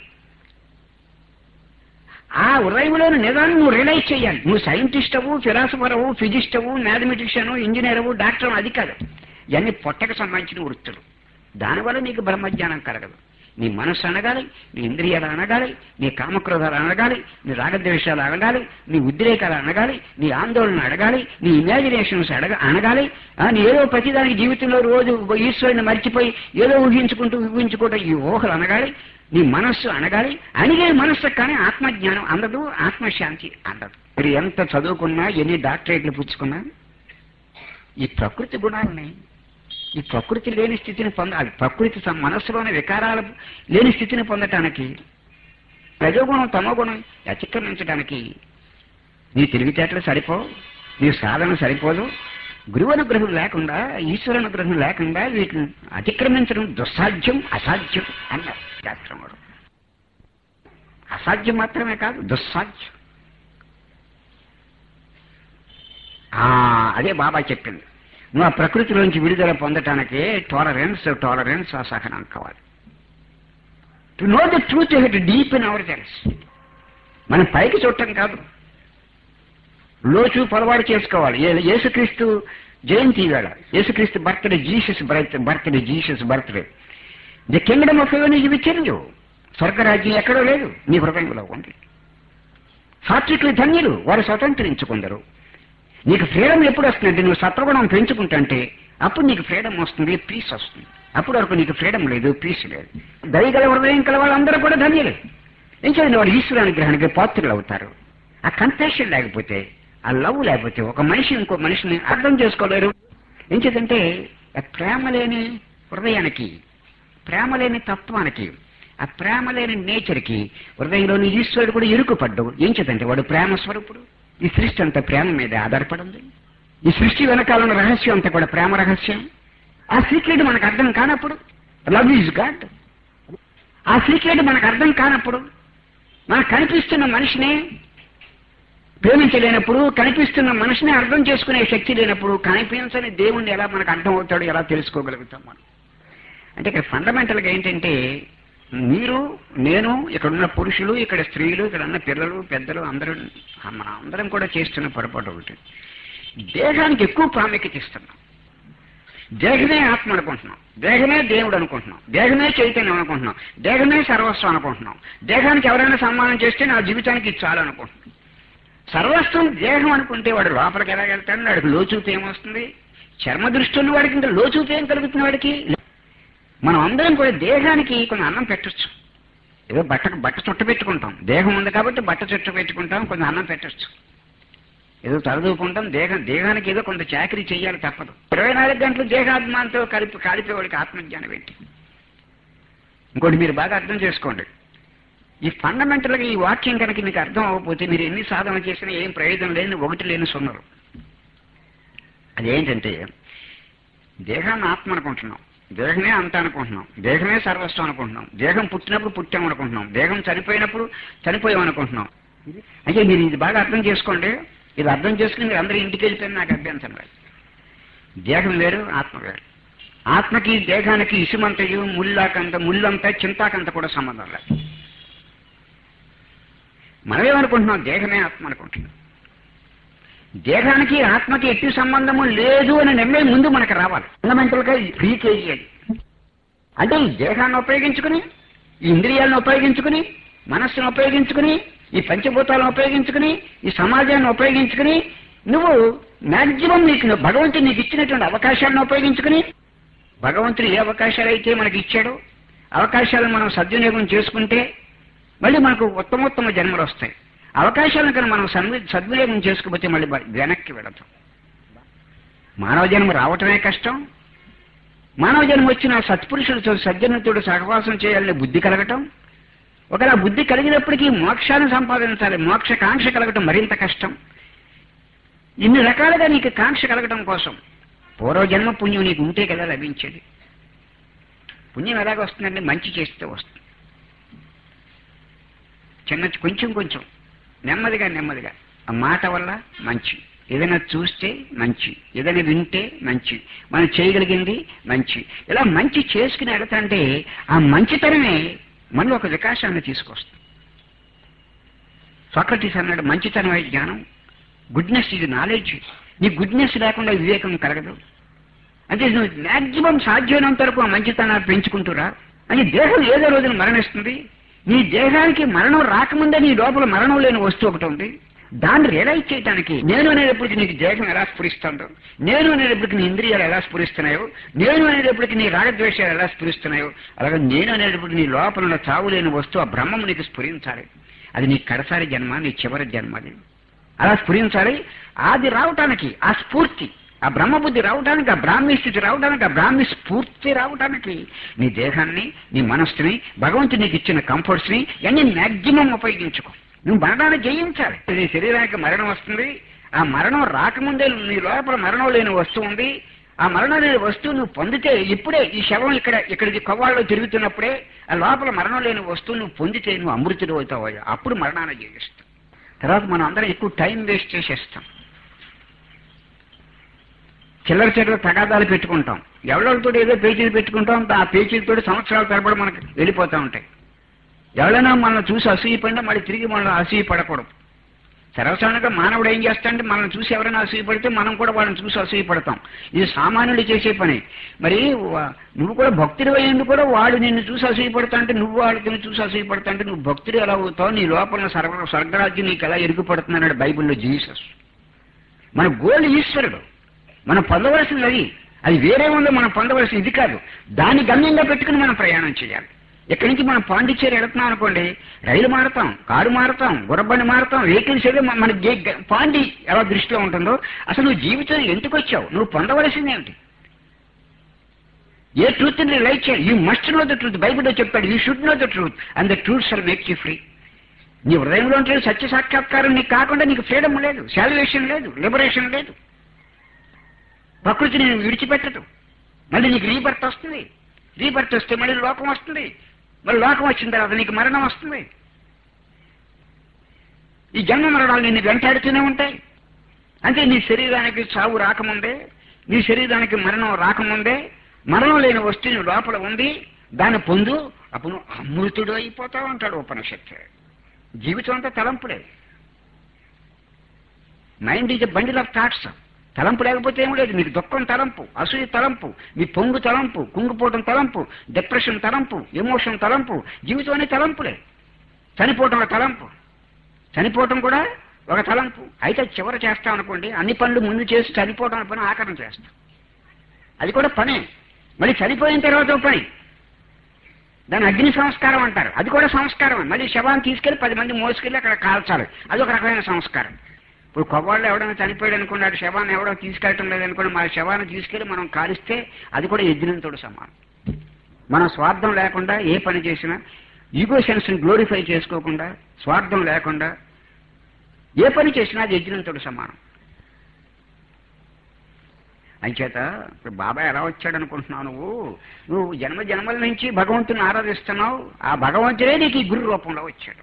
ఆ హృదయంలోని నిజాన్ని నువ్వు రియలైజ్ చేయాలి నువ్వు సైంటిస్ట్ అవు ఫిలాసఫర్ అవు ఫిజిస్ట్ అవు మ్యాథమెటిషియన్ ఇంజనీర్ అవు డాక్టర్ అది కాదు ఇవన్నీ పొట్టకు సంబంధించిన వృత్తులు దానివల్ల నీకు బ్రహ్మజ్ఞానం కలగదు నీ మనస్సు అనగాలి నీ ఇంద్రియాలు అనగాలి నీ కామక్రోధాలు అనగాలి నీ రాగద్వేషాలు అనగాలి నీ ఉద్రేకాలు అనగాలి నీ ఆందోళన అడగాలి నీ ఇమాజినేషన్స్ అడగ అనగాలి ఆ, నీ ఏదో ప్రతిదానికి జీవితంలో రోజు ఈశ్వరుని మర్చిపోయి ఏదో ఊహించుకుంటూ ఊహించుకుంటూ ఈ ఊహలు అనగాలి నీ మనస్సు అనగాలి అణిగే మనస్సు కానీ ఆత్మజ్ఞానం అందదు ఆత్మశాంతి అందదు మీరు ఎంత చదువుకున్నా ఎన్ని డాక్టరేట్లు పుచ్చుకున్నా ఈ ప్రకృతి గుణాలని ఈ ప్రకృతి లేని స్థితిని పొందాలి ప్రకృతి సం- మనస్సులోని వికారాలు లేని స్థితిని పొందటానికి రజోగుణం తమోగుణం అతిక్రమించడానికి నీ తెలివితేటలు సరిపో నీ సాధన సరిపోదు గురువు అనుగ్రహం లేకుండా ఈశ్వర అనుగ్రహం లేకుండా వీటిని అతిక్రమించడం దుస్సాధ్యం అసాధ్యం అన్నారు శాస్త్రం వాడు అసాధ్యం మాత్రమే కాదు దుస్సాధ్యం ఆ, అదే బాబా చెప్పింది నువ్వు ఆ ప్రకృతిలోంచి విడుదల పొందటానికి టాలరెన్స్ టాలరెన్స్ అసహనం కావాలి to know the truth hid deep in our cells మనం పైకి చూడటం కాదు లోచు పొలవాడు చేసుకోవాలి ఏ- యేసుక్రీస్తు జయంతి వేళ యేసుక్రీస్తు birthday Jesus birth birthday Jesus birthday the kingdom of heaven is with you స్వర్గరాజ్యం ఎక్కడో లేదు నీ హృదయంలో ఉంది సాత్వికులు ధన్యులు వారు స్వతంత్రించుకుందరు నీకు ఫ్రీడమ్ ఎప్పుడు వస్తుందంటే నువ్వు సత్వగుణం పెంచుకుంటుంటే అప్పుడు నీకు ఫ్రీడమ్ వస్తుంది పీస్ వస్తుంది అప్పుడు వరకు నీకు ఫ్రీడమ్ లేదు పీస్ లేదు దయగల హృదయం కల వాళ్ళందరూ కూడా ధన్యులే ఏం చేయండి వాడు ఈశ్వరానుగ్రహానికి పాత్రలు అవుతారు ఆ కంపాషన్ లేకపోతే ఆ లవ్ లేకపోతే ఒక మనిషి ఇంకో మనిషిని అర్థం చేసుకోలేరు ఏం చేద్దంటే ఆ ప్రేమ లేని హృదయానికి ప్రేమ లేని తత్వానికి ఆ ప్రేమ లేని నేచర్కి హృదయంలోని ఈశ్వరుడు కూడా ఇరుకుపడ్డు ఏం చేద్దంటే వాడు ప్రేమ స్వరూపుడు ఈ సృష్టి అంతా ప్రేమ మీద ఆధారపడింది ఈ సృష్టి వెనకాల ఉన్న రహస్యం అంతా కూడా ప్రేమ రహస్యం ఆ సీక్రెట్ మనకు అర్థం కానప్పుడు లవ్ ఈజ్ గాడ్ ఆ సీక్రెట్ మనకు అర్థం కానప్పుడు మనకు కనిపిస్తున్న మనిషిని ప్రేమించలేనప్పుడు కనిపిస్తున్న మనిషిని అర్థం చేసుకునే శక్తి లేనప్పుడు కనిపించని దేవుణ్ణి ఎలా మనకు అర్థం అవుతాడో ఎలా తెలుసుకోగలుగుతాం మనం అంటే ఇక్కడ ఫండమెంటల్ గా ఏంటంటే మీరు నేను ఇక్కడ ఉన్న పురుషులు ఇక్కడ స్త్రీలు ఇక్కడ ఉన్న పిల్లలు పెద్దలు అందరూ మన అందరం కూడా చేస్తున్న పొరపాటు ఒకటి దేహానికి ఎక్కువ ప్రాముఖ్యత ఇస్తున్నాం దేహమే ఆత్మ అనుకుంటున్నాం దేహమే దేవుడు అనుకుంటున్నాం దేహమే చైతన్యం అనుకుంటున్నాం దేహమే సర్వస్వం అనుకుంటున్నాం దేహానికి ఎవరైనా సన్మానం చేస్తే నా జీవితానికి ఇది చాలు అనుకుంటున్నాం సర్వస్వం దేహం అనుకుంటే వాడు లోపలికి ఎలా వెళ్తాడు వాడికి లోచూపు ఏమొస్తుంది చర్మ దృష్టి ఉన్న వాడికి ఇంకా లోచూపు ఏం కలుగుతుంది వాడికి మనం అందరం కూడా దేహానికి కొంచెం అన్నం పెట్టొచ్చు ఏదో బట్ట బట్ట చుట్ట పెట్టుకుంటాం దేహం ఉంది కాబట్టి బట్ట చుట్ట పెట్టుకుంటాం కొంచెం అన్నం పెట్టొచ్చు ఏదో తలదూకుంటాం దేహం దేహానికి ఏదో కొంత చాకరీ చేయాలి తప్పదు ఇరవై నాలుగు గంటలు దేహాత్మాంతో కలిపి కాలిపోయేవాడికి ఆత్మజ్ఞానం ఏంటి ఇంకోటి మీరు బాగా అర్థం చేసుకోండి ఈ ఫండమెంటల్ గా ఈ వాక్యం కనుక మీకు అర్థం అవ్వకపోతే మీరు ఎన్ని సాధన చేసినా ఏం ప్రయోజనం లేని ఒకటి లేని సున్నారు అదేంటంటే దేహాన్ని ఆత్మ అనుకుంటున్నాం దేహమే అంత అనుకుంటున్నాం దేహమే సర్వస్వం అనుకుంటున్నాం దేహం పుట్టినప్పుడు పుట్టాం అనుకుంటున్నాం దేహం చనిపోయినప్పుడు చనిపోయాం అనుకుంటున్నాం అంటే మీరు ఇది బాగా అర్థం చేసుకోండి ఇది అర్థం చేసుకుని మీరు అందరూ ఇంటికి వెళ్ళిపోయిన నాకు అభ్యంతరం లేదు దేహం వేరు ఆత్మ వేరు ఆత్మకి దేహానికి ఇసుమంతయు ముల్లాకంత ముల్లంతా చింతాకంత కూడా సంబంధం లేదు మనమేమనుకుంటున్నాం దేహమే ఆత్మ అనుకుంటున్నాం దేహానికి ఆత్మకి ఎట్టి సంబంధము లేదు అని నిర్ణయం ముందు మనకు రావాలి ఫండమెంటల్ గా పీకేజీ అది అంటే ఈ దేహాన్ని ఉపయోగించుకుని ఈ ఇంద్రియాలను ఉపయోగించుకుని మనస్సును ఉపయోగించుకుని ఈ పంచభూతాలను ఉపయోగించుకుని ఈ సమాజాన్ని ఉపయోగించుకుని నువ్వు మాక్సిమం నీకు భగవంతుడు నీకు ఇచ్చినటువంటి అవకాశాలను ఉపయోగించుకుని భగవంతుడు ఏ అవకాశాలు అయితే మనకి ఇచ్చాడో అవకాశాలను మనం సద్వినియోగం చేసుకుంటే మళ్ళీ మనకు ఉత్తమోత్తమ జన్మలు వస్తాయి అవకాశాలను కనుక మనం సన్వి సద్వినియోగం చేసుకోకపోతే మళ్ళీ బ- వెనక్కి వెళతాం మానవ జన్మ రావటమే కష్టం మానవ జన్మ వచ్చిన సత్పురుషులతో సజ్జనులతో సహవాసం చేయాలనే బుద్ధి కలగటం ఒకవేళ ఆ బుద్ధి కలిగినప్పటికీ మోక్షాన్ని సంపాదించాలి మోక్ష కాంక్ష కలగటం మరింత కష్టం ఇన్ని రకాలుగా నీకు కాంక్ష కలగటం కోసం పూర్వజన్మ పుణ్యం నీకు ఉంటే కదా లభించేది పుణ్యం ఎలాగ వస్తుందంటే మంచి చేస్తే వస్తుంది చిన్న కొంచెం కొంచెం నెమ్మదిగా నెమ్మదిగా ఆ మాట వల్ల మంచి ఏదైనా చూస్తే మంచి ఏదైనా వింటే మంచి మనం చేయగలిగింది మంచి ఇలా మంచి చేసుకుని వెళతంటే ఆ మంచితనమే మనలో ఒక వికాసాన్ని తీసుకొస్తుంది సోక్రటీస్ అన్నాడు మంచితనమే జ్ఞానం గుడ్నెస్ ఇది నాలెడ్జ్ నీ గుడ్నెస్ లేకుండా వివేకం కలగదు అంటే నువ్వు మాక్సిమం సాధ్యమైనంత వరకు ఆ మంచితనాన్ని పెంచుకుంటురా అని దేహం ఏదో రోజున మరణిస్తుంది నీ దేహానికి మరణం రాకముందే నీ లోపల మరణం లేని వస్తువు ఒకటి ఉంది దాన్ని రియలైజ్ చేయడానికి నేను అనేటప్పటికి నీకు దేహం ఎలా స్ఫురిస్తుందో నేను అనేటప్పటికి నీ ఇంద్రియాలు ఎలా స్ఫురిస్తున్నాయో నేను అనేటప్పటికి నీ రాగద్వేషాలు ఎలా స్ఫురిస్తున్నాయో అలాగే నేను అనేటప్పటికి నీ లోపల ఉన్న చావు లేని వస్తువు ఆ బ్రహ్మం నీకు స్ఫురించాలి అది నీ కడసారి జన్మ నీ చివరి జన్మ అది అలా స్ఫురించాలి అది రావటానికి ఆ స్ఫూర్తి ఆ బ్రహ్మబుద్ధి రావడానికి ఆ బ్రాహ్మీ స్థితి రావడానికి ఆ బ్రాహ్మీ స్ఫూర్తి రావడానికి నీ దేహాన్ని నీ మనస్సుని భగవంతుడు నీకు ఇచ్చిన కంఫర్ట్స్ ని అన్ని మ్యాక్సిమం ఉపయోగించుకో నువ్వు మరణాన్ని జయించాలి నీ శరీరానికి మరణం వస్తుంది ఆ మరణం రాకముందే నీ లోపల మరణం లేని వస్తువు ఉంది ఆ మరణం లేని వస్తువు నువ్వు పొందితే ఇప్పుడే ఈ శవం ఇక్కడ ఇక్కడికి కవ్వాళ్ళు తిరుగుతున్నప్పుడే ఆ లోపల మరణం లేని వస్తువు నువ్వు పొందితే నువ్వు అమృతుడు అవుతావు అప్పుడు మరణాన్ని జయిస్తావు తర్వాత మనం అందరం ఎక్కువ టైం వేస్ట్ చేసేస్తాం చిల్లర చిల్లర తగాదాలు పెట్టుకుంటాం ఎవరితో ఏదో పేచీలు పెట్టుకుంటాం ఆ పేచీలతో సంవత్సరాల తరబడి మనకి వెళ్ళిపోతూ ఉంటాయి ఎవరైనా మనల్ని చూసి అసూయపడినా మళ్ళీ తిరిగి మనల్ని అసూయపడకూడదు సర్వసాధారణంగా మానవుడు ఏం చేస్తాడంటే మనల్ని చూసి ఎవరైనా అసూయపడితే మనం కూడా వాళ్ళని చూసి అసూయపడతాం ఇది సామాన్యుడు చేసే పని మరి వా- నువ్వు కూడా భక్తుడు అయ్యేందుకు కూడా వాడు నిన్ను చూసి అసూయపడతా అంటే నువ్వు వాళ్ళని చూసి అసూయపడతా అంటే నువ్వు భక్తుడు ఎలా అవుతావు నీ లోపల సర్వ స్వర్గరాజ్యం నీకు ఎలా ఎరుగుపడుతుందన్నాడు బైబిల్లో జీసస్ మన గోల్ ఈశ్వరుడు మనం పొందవలసింది అది అది వేరే ఉందో మనం పొందవలసింది ఇది కాదు దాన్ని గమ్యంగా పెట్టుకుని మనం ప్రయాణం చేయాలి ఇక్కడి నుంచి మనం పాండిచ్చేరి వెళుతున్నాం అనుకోండి రైలు మారుతాం కారు మారుతాం గుర్రబండి మారుతాం వెహికల్స్ ఏదో మన గే- గ- పాండి ఎలా దృష్టిలో ఉంటుందో అసలు నువ్వు జీవితం ఎందుకు వచ్చావు నువ్వు పొందవలసింది ఏమిటి ఏ ట్రూత్ ని లైక్ చేయాలి you must know the truth బైబిల్లో చెప్పాడు you should know the truth and the truth shall make you free నీ హృదయంలో ఉంటే సత్య సాక్షాత్కారం నీకు కాకుండా నీకు ఫ్రీడమ్ లేదు సాల్వేషన్ లేదు లిబరేషన్ లేదు ప్రకృతి నేను విడిచిపెట్టదు మళ్ళీ నీకు రీబర్త్ వస్తుంది రీబర్త్ వస్తే మళ్ళీ లోకం వస్తుంది మళ్ళీ లోకం వచ్చిన తర్వాత నీకు మరణం వస్తుంది ఈ జన్మ మరణాలు నిన్ను వెంటాడుతూనే ఉంటాయి అంటే నీ శరీరానికి చావు రాకముందే నీ శరీరానికి మరణం రాకముందే మరణం లేని వస్తువు నీ లోపల ఉంది దాన్ని పొందు అప్పుడు నువ్వు అమృతుడు అయిపోతావు అంటాడు ఉపనిషత్తు జీవితం అంతా తలంపుడే mind is bundle of thoughts తలంపు లేకపోతే ఏం లేదు మీకు దుఃఖం తలంపు అసూయ తలంపు మీ పొంగు తలంపు కుంగిపోవటం తలంపు డిప్రెషన్ తలంపు ఎమోషన్ తలంపు జీవితం అనే తలంపులే చనిపోవటం ఒక తలంపు చనిపోవటం కూడా ఒక తలంపు అయితే చివర చేస్తాం అనుకోండి అన్ని పనులు ముందు చేసి చనిపోవడం అనే పని ఆకరణ చేస్తాం అది కూడా పనే మళ్ళీ చనిపోయిన తర్వాత ఒక పని దాని అగ్ని సంస్కారం అంటారు అది కూడా సంస్కారం మళ్ళీ శవాన్ని తీసుకెళ్లి పది మంది మోసుకెళ్ళి అక్కడ కాల్చాలి అది ఒక రకమైన సంస్కారం ఇప్పుడు కొవ్వాళ్ళు ఎవడైనా చనిపోయాడు అనుకున్నాడు శవాన్ని ఎవడో తీసుకెళ్ళటం లేదనుకోండి మన శవాన్ని తీసుకెళ్లి మనం కాలిస్తే అది కూడా యజ్ఞంతో సమానం మన స్వార్థం లేకుండా ఏ పని చేసినా ఈగో సెన్స్ గ్లోరిఫై చేసుకోకుండా స్వార్థం లేకుండా ఏ పని చేసినా అది యజ్ఞంతో సమానం అంచేత ఇప్పుడు బాబాయ్ ఎలా వచ్చాడు అనుకుంటున్నావు నువ్వు నువ్వు జన్మ జన్మల నుంచి భగవంతుని ఆరాధిస్తున్నావు ఆ భగవంతుడే నీకు ఈ గురు రూపంలో వచ్చాడు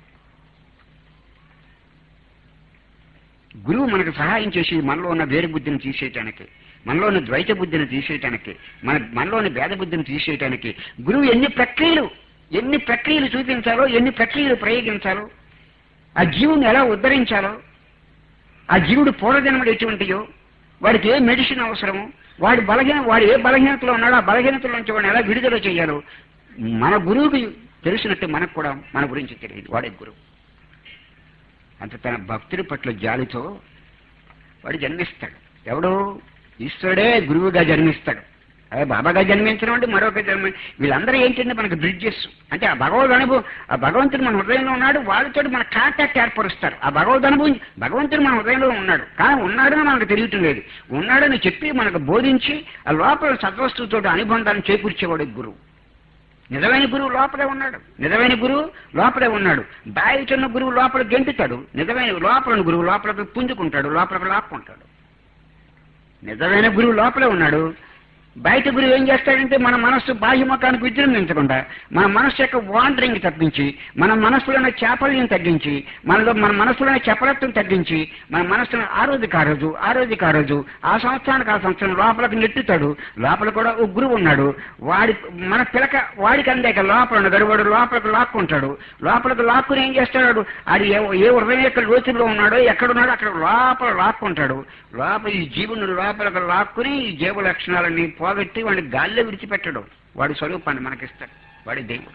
గురువు మనకు సహాయం చేసి మనలో ఉన్న వేరు బుద్ధిని తీసేయటానికి మనలో ఉన్న ద్వైత బుద్ధిని తీసేయటానికి మన మనలోని భేద బుద్ధిని తీసేయటానికి గురువు ఎన్ని ప్రక్రియలు ఎన్ని ప్రక్రియలు చూపించాలో ఎన్ని ప్రక్రియలు ప్రయోగించాలో ఆ జీవుని ఎలా ఉద్ధరించాలో ఆ జీవుడు పూర్వజన్మలు ఎటువంటియో వాడికి ఏ మెడిసిన్ అవసరమో వాడి బలహీన వాడు ఏ బలహీనతలో ఉన్నాడో ఆ బలహీనతల నుంచి వాడిని ఎలా విడుదల చేయాలో మన గురువుకి తెలిసినట్టు మనకు కూడా మన గురించి తెలియదు వాడే గురువు అంత తన భక్తుడి పట్ల జాలితో వాడు జన్మిస్తాడు ఎవడు ఈశ్వరుడే గురువుగా జన్మిస్తాడు అదే బాబాగా జన్మించడం అంటే మరొక జన్మ వీళ్ళందరూ ఏంటంటే మనకు బ్రిడ్జెస్ అంటే ఆ భగవద్ అనుభవం ఆ భగవంతుడు మన హృదయంలో ఉన్నాడు వాళ్ళతో మన కాంటాక్ట్ ఏర్పరుస్తారు ఆ భగవద్ అనుభవం భగవంతుడు మన హృదయంలో ఉన్నాడు కానీ ఉన్నాడని మనకు తెలియటం లేదు ఉన్నాడని చెప్పి మనకు బోధించి ఆ లోపల సద్వస్తుతో అనుబంధాన్ని చేకూర్చేవాడు గురువు నిజమైన గురువు లోపలే ఉన్నాడు నిజమైన గురువు లోపలే ఉన్నాడు బయట ఉన్న గురువు లోపల గెంటుతాడు నిజమైన లోపల ఉన్న గురువు లోపలికి పుంజుకుంటాడు లోపలికి లాక్కుంటాడు నిజమైన గురువు లోపలే ఉన్నాడు బయట గురువు ఏం చేస్తాడంటే మన మనస్సు బాహ్యముఖానికి విజృంభించకుండా మన మనస్సు యొక్క వాండరింగ్ తగ్గించి మన మనస్సులోని చేపల్యం తగ్గించి మనలో మన మనస్సులోని చపలత్వం తగ్గించి మన మనస్సును ఆ రోజుకి ఆ రోజు ఆ రోజుకి ఆ రోజు ఆ సంవత్సరానికి ఆ సంవత్సరం లోపలికి నెట్టుతాడు లోపల కూడా ఒక గురువు ఉన్నాడు వాడి మన పిలక వాడికి అందాక లోపల ఉన్నాడు వాడు లోపలికి లాక్కుంటాడు లోపలికి లాక్కుని ఏం చేస్తాడు అది ఏ ఏ హృదయం యొక్క లోతుల్లో ఉన్నాడో ఎక్కడున్నాడో అక్కడ లోపల లాక్కుంటాడు లోపల ఈ జీవుని లోపలికి లాక్కుని ఈ జీవ లక్షణాలన్నీ పోగొట్టి వాడిని గాల్లో విడిచిపెట్టడు వాడి స్వరూపాన్ని మనకిస్తాడు వాడి దేవుడు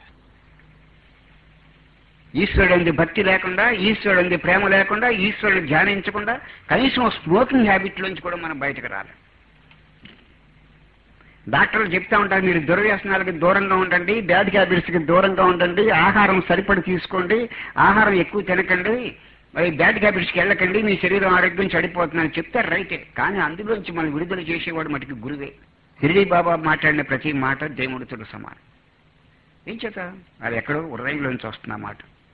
ఈశ్వరుడు భక్తి లేకుండా ఈశ్వరుడు ప్రేమ లేకుండా ఈశ్వరుడు ధ్యానించకుండా కనీసం స్మోకింగ్ హ్యాబిట్ నుంచి కూడా మనం బయటకు రాలి డాక్టర్లు చెప్తా ఉంటారు మీరు దుర్వ్యసనాలకి దూరంగా ఉండండి బ్యాడ్ హ్యాబిట్స్కి దూరంగా ఉండండి ఆహారం సరిపడి తీసుకోండి ఆహారం ఎక్కువ తినకండి మరి బ్యాడ్ హ్యాబిట్స్కి వెళ్ళకండి మీ శరీరం ఆరోగ్యం చెడిపోతుందని చెప్తారు రైతే కానీ అందులోంచి మనం విడుదల చేసేవాడు మటుకు గురువే షిరిడి బాబా మాట్లాడిన ప్రతి మాట దేవుడితో సమానం ఏం చేత అది ఎక్కడో హృదయంలోంచి వస్తున్న మాట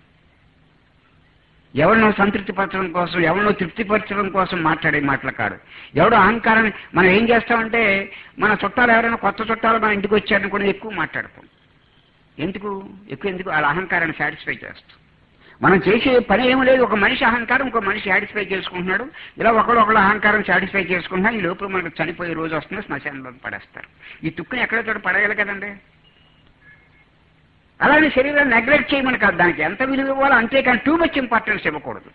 ఎవరినో సంతృప్తిపరచడం కోసం ఎవరినో తృప్తిపరచడం కోసం మాట్లాడే మాటలు కాదు ఎవడో అహంకారాన్ని మనం ఏం చేస్తామంటే మన చుట్టాలు ఎవరైనా కొత్త చుట్టాలు మన ఇంటికి వచ్చారని కూడా ఎక్కువ మాట్లాడతాం ఎందుకు ఎక్కువ ఎందుకు వాళ్ళ అహంకారాన్ని సాటిస్ఫై చేస్తాం మనం చేసే పని ఏమి లేదు ఒక మనిషి అహంకారం ఇంకో మనిషి సాటిస్ఫై చేసుకుంటున్నాడు ఇలా ఒకడు ఒకళ్ళు అహంకారం సాటిస్ఫై చేసుకుంటున్నాడు ఈ లోపల మనకు చనిపోయే రోజు వస్తుంది శ్మశానంలో పడేస్తారు ఈ తుక్కుని ఎక్కడో చోట పడేయాలి కదండి అలానే శరీరాన్ని నెగ్లెక్ట్ చేయమని కాదు దానికి ఎంత విలువ ఇవ్వాలో అంతేకాని టూ మచ్ ఇంపార్టెన్స్ ఇవ్వకూడదు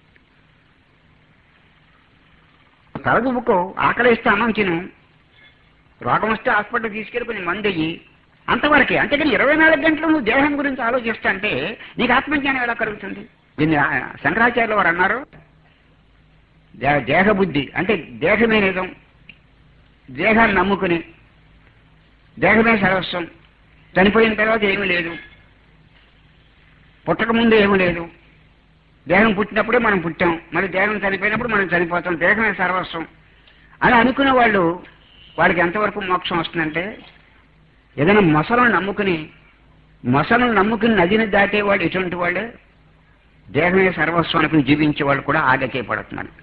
తలదుబ్బుకో ఆకలిస్తే అన్నం తిను రోగం వస్తే హాస్పిటల్ తీసుకెళ్ళిపోయి మందు అయ్యి అంతవరకే అంతేకాని ఇరవై నాలుగు గంటలు నువ్వు దేహం గురించి ఆలోచిస్తా అంటే నీకు ఆత్మజ్ఞానం ఎలా కలుగుతుంది దీన్ని ఆ, శంకరాచార్యులు వారు అన్నారు దే- దేహబుద్ధి అంటే దేహమే నిజం దేహాన్ని నమ్ముకుని దేహమే సర్వస్వం చనిపోయిన తర్వాత ఏమీ లేదు పుట్టక ముందు ఏమీ లేదు దేహం పుట్టినప్పుడే మనం పుట్టాం మరి దేహం చనిపోయినప్పుడు మనం చనిపోతాం దేహమే సర్వస్వం అని అనుకునే వాళ్ళు వాళ్ళకి ఎంతవరకు మోక్షం వస్తుందంటే ఏదైనా మొసలను నమ్ముకుని మొసలను నమ్ముకుని నదిని దాటేవాడు ఎటువంటి వాడు దేహమే సర్వస్వం అనుకుని జీవించే వాళ్ళు కూడా ఆగకే పడుతున్నారు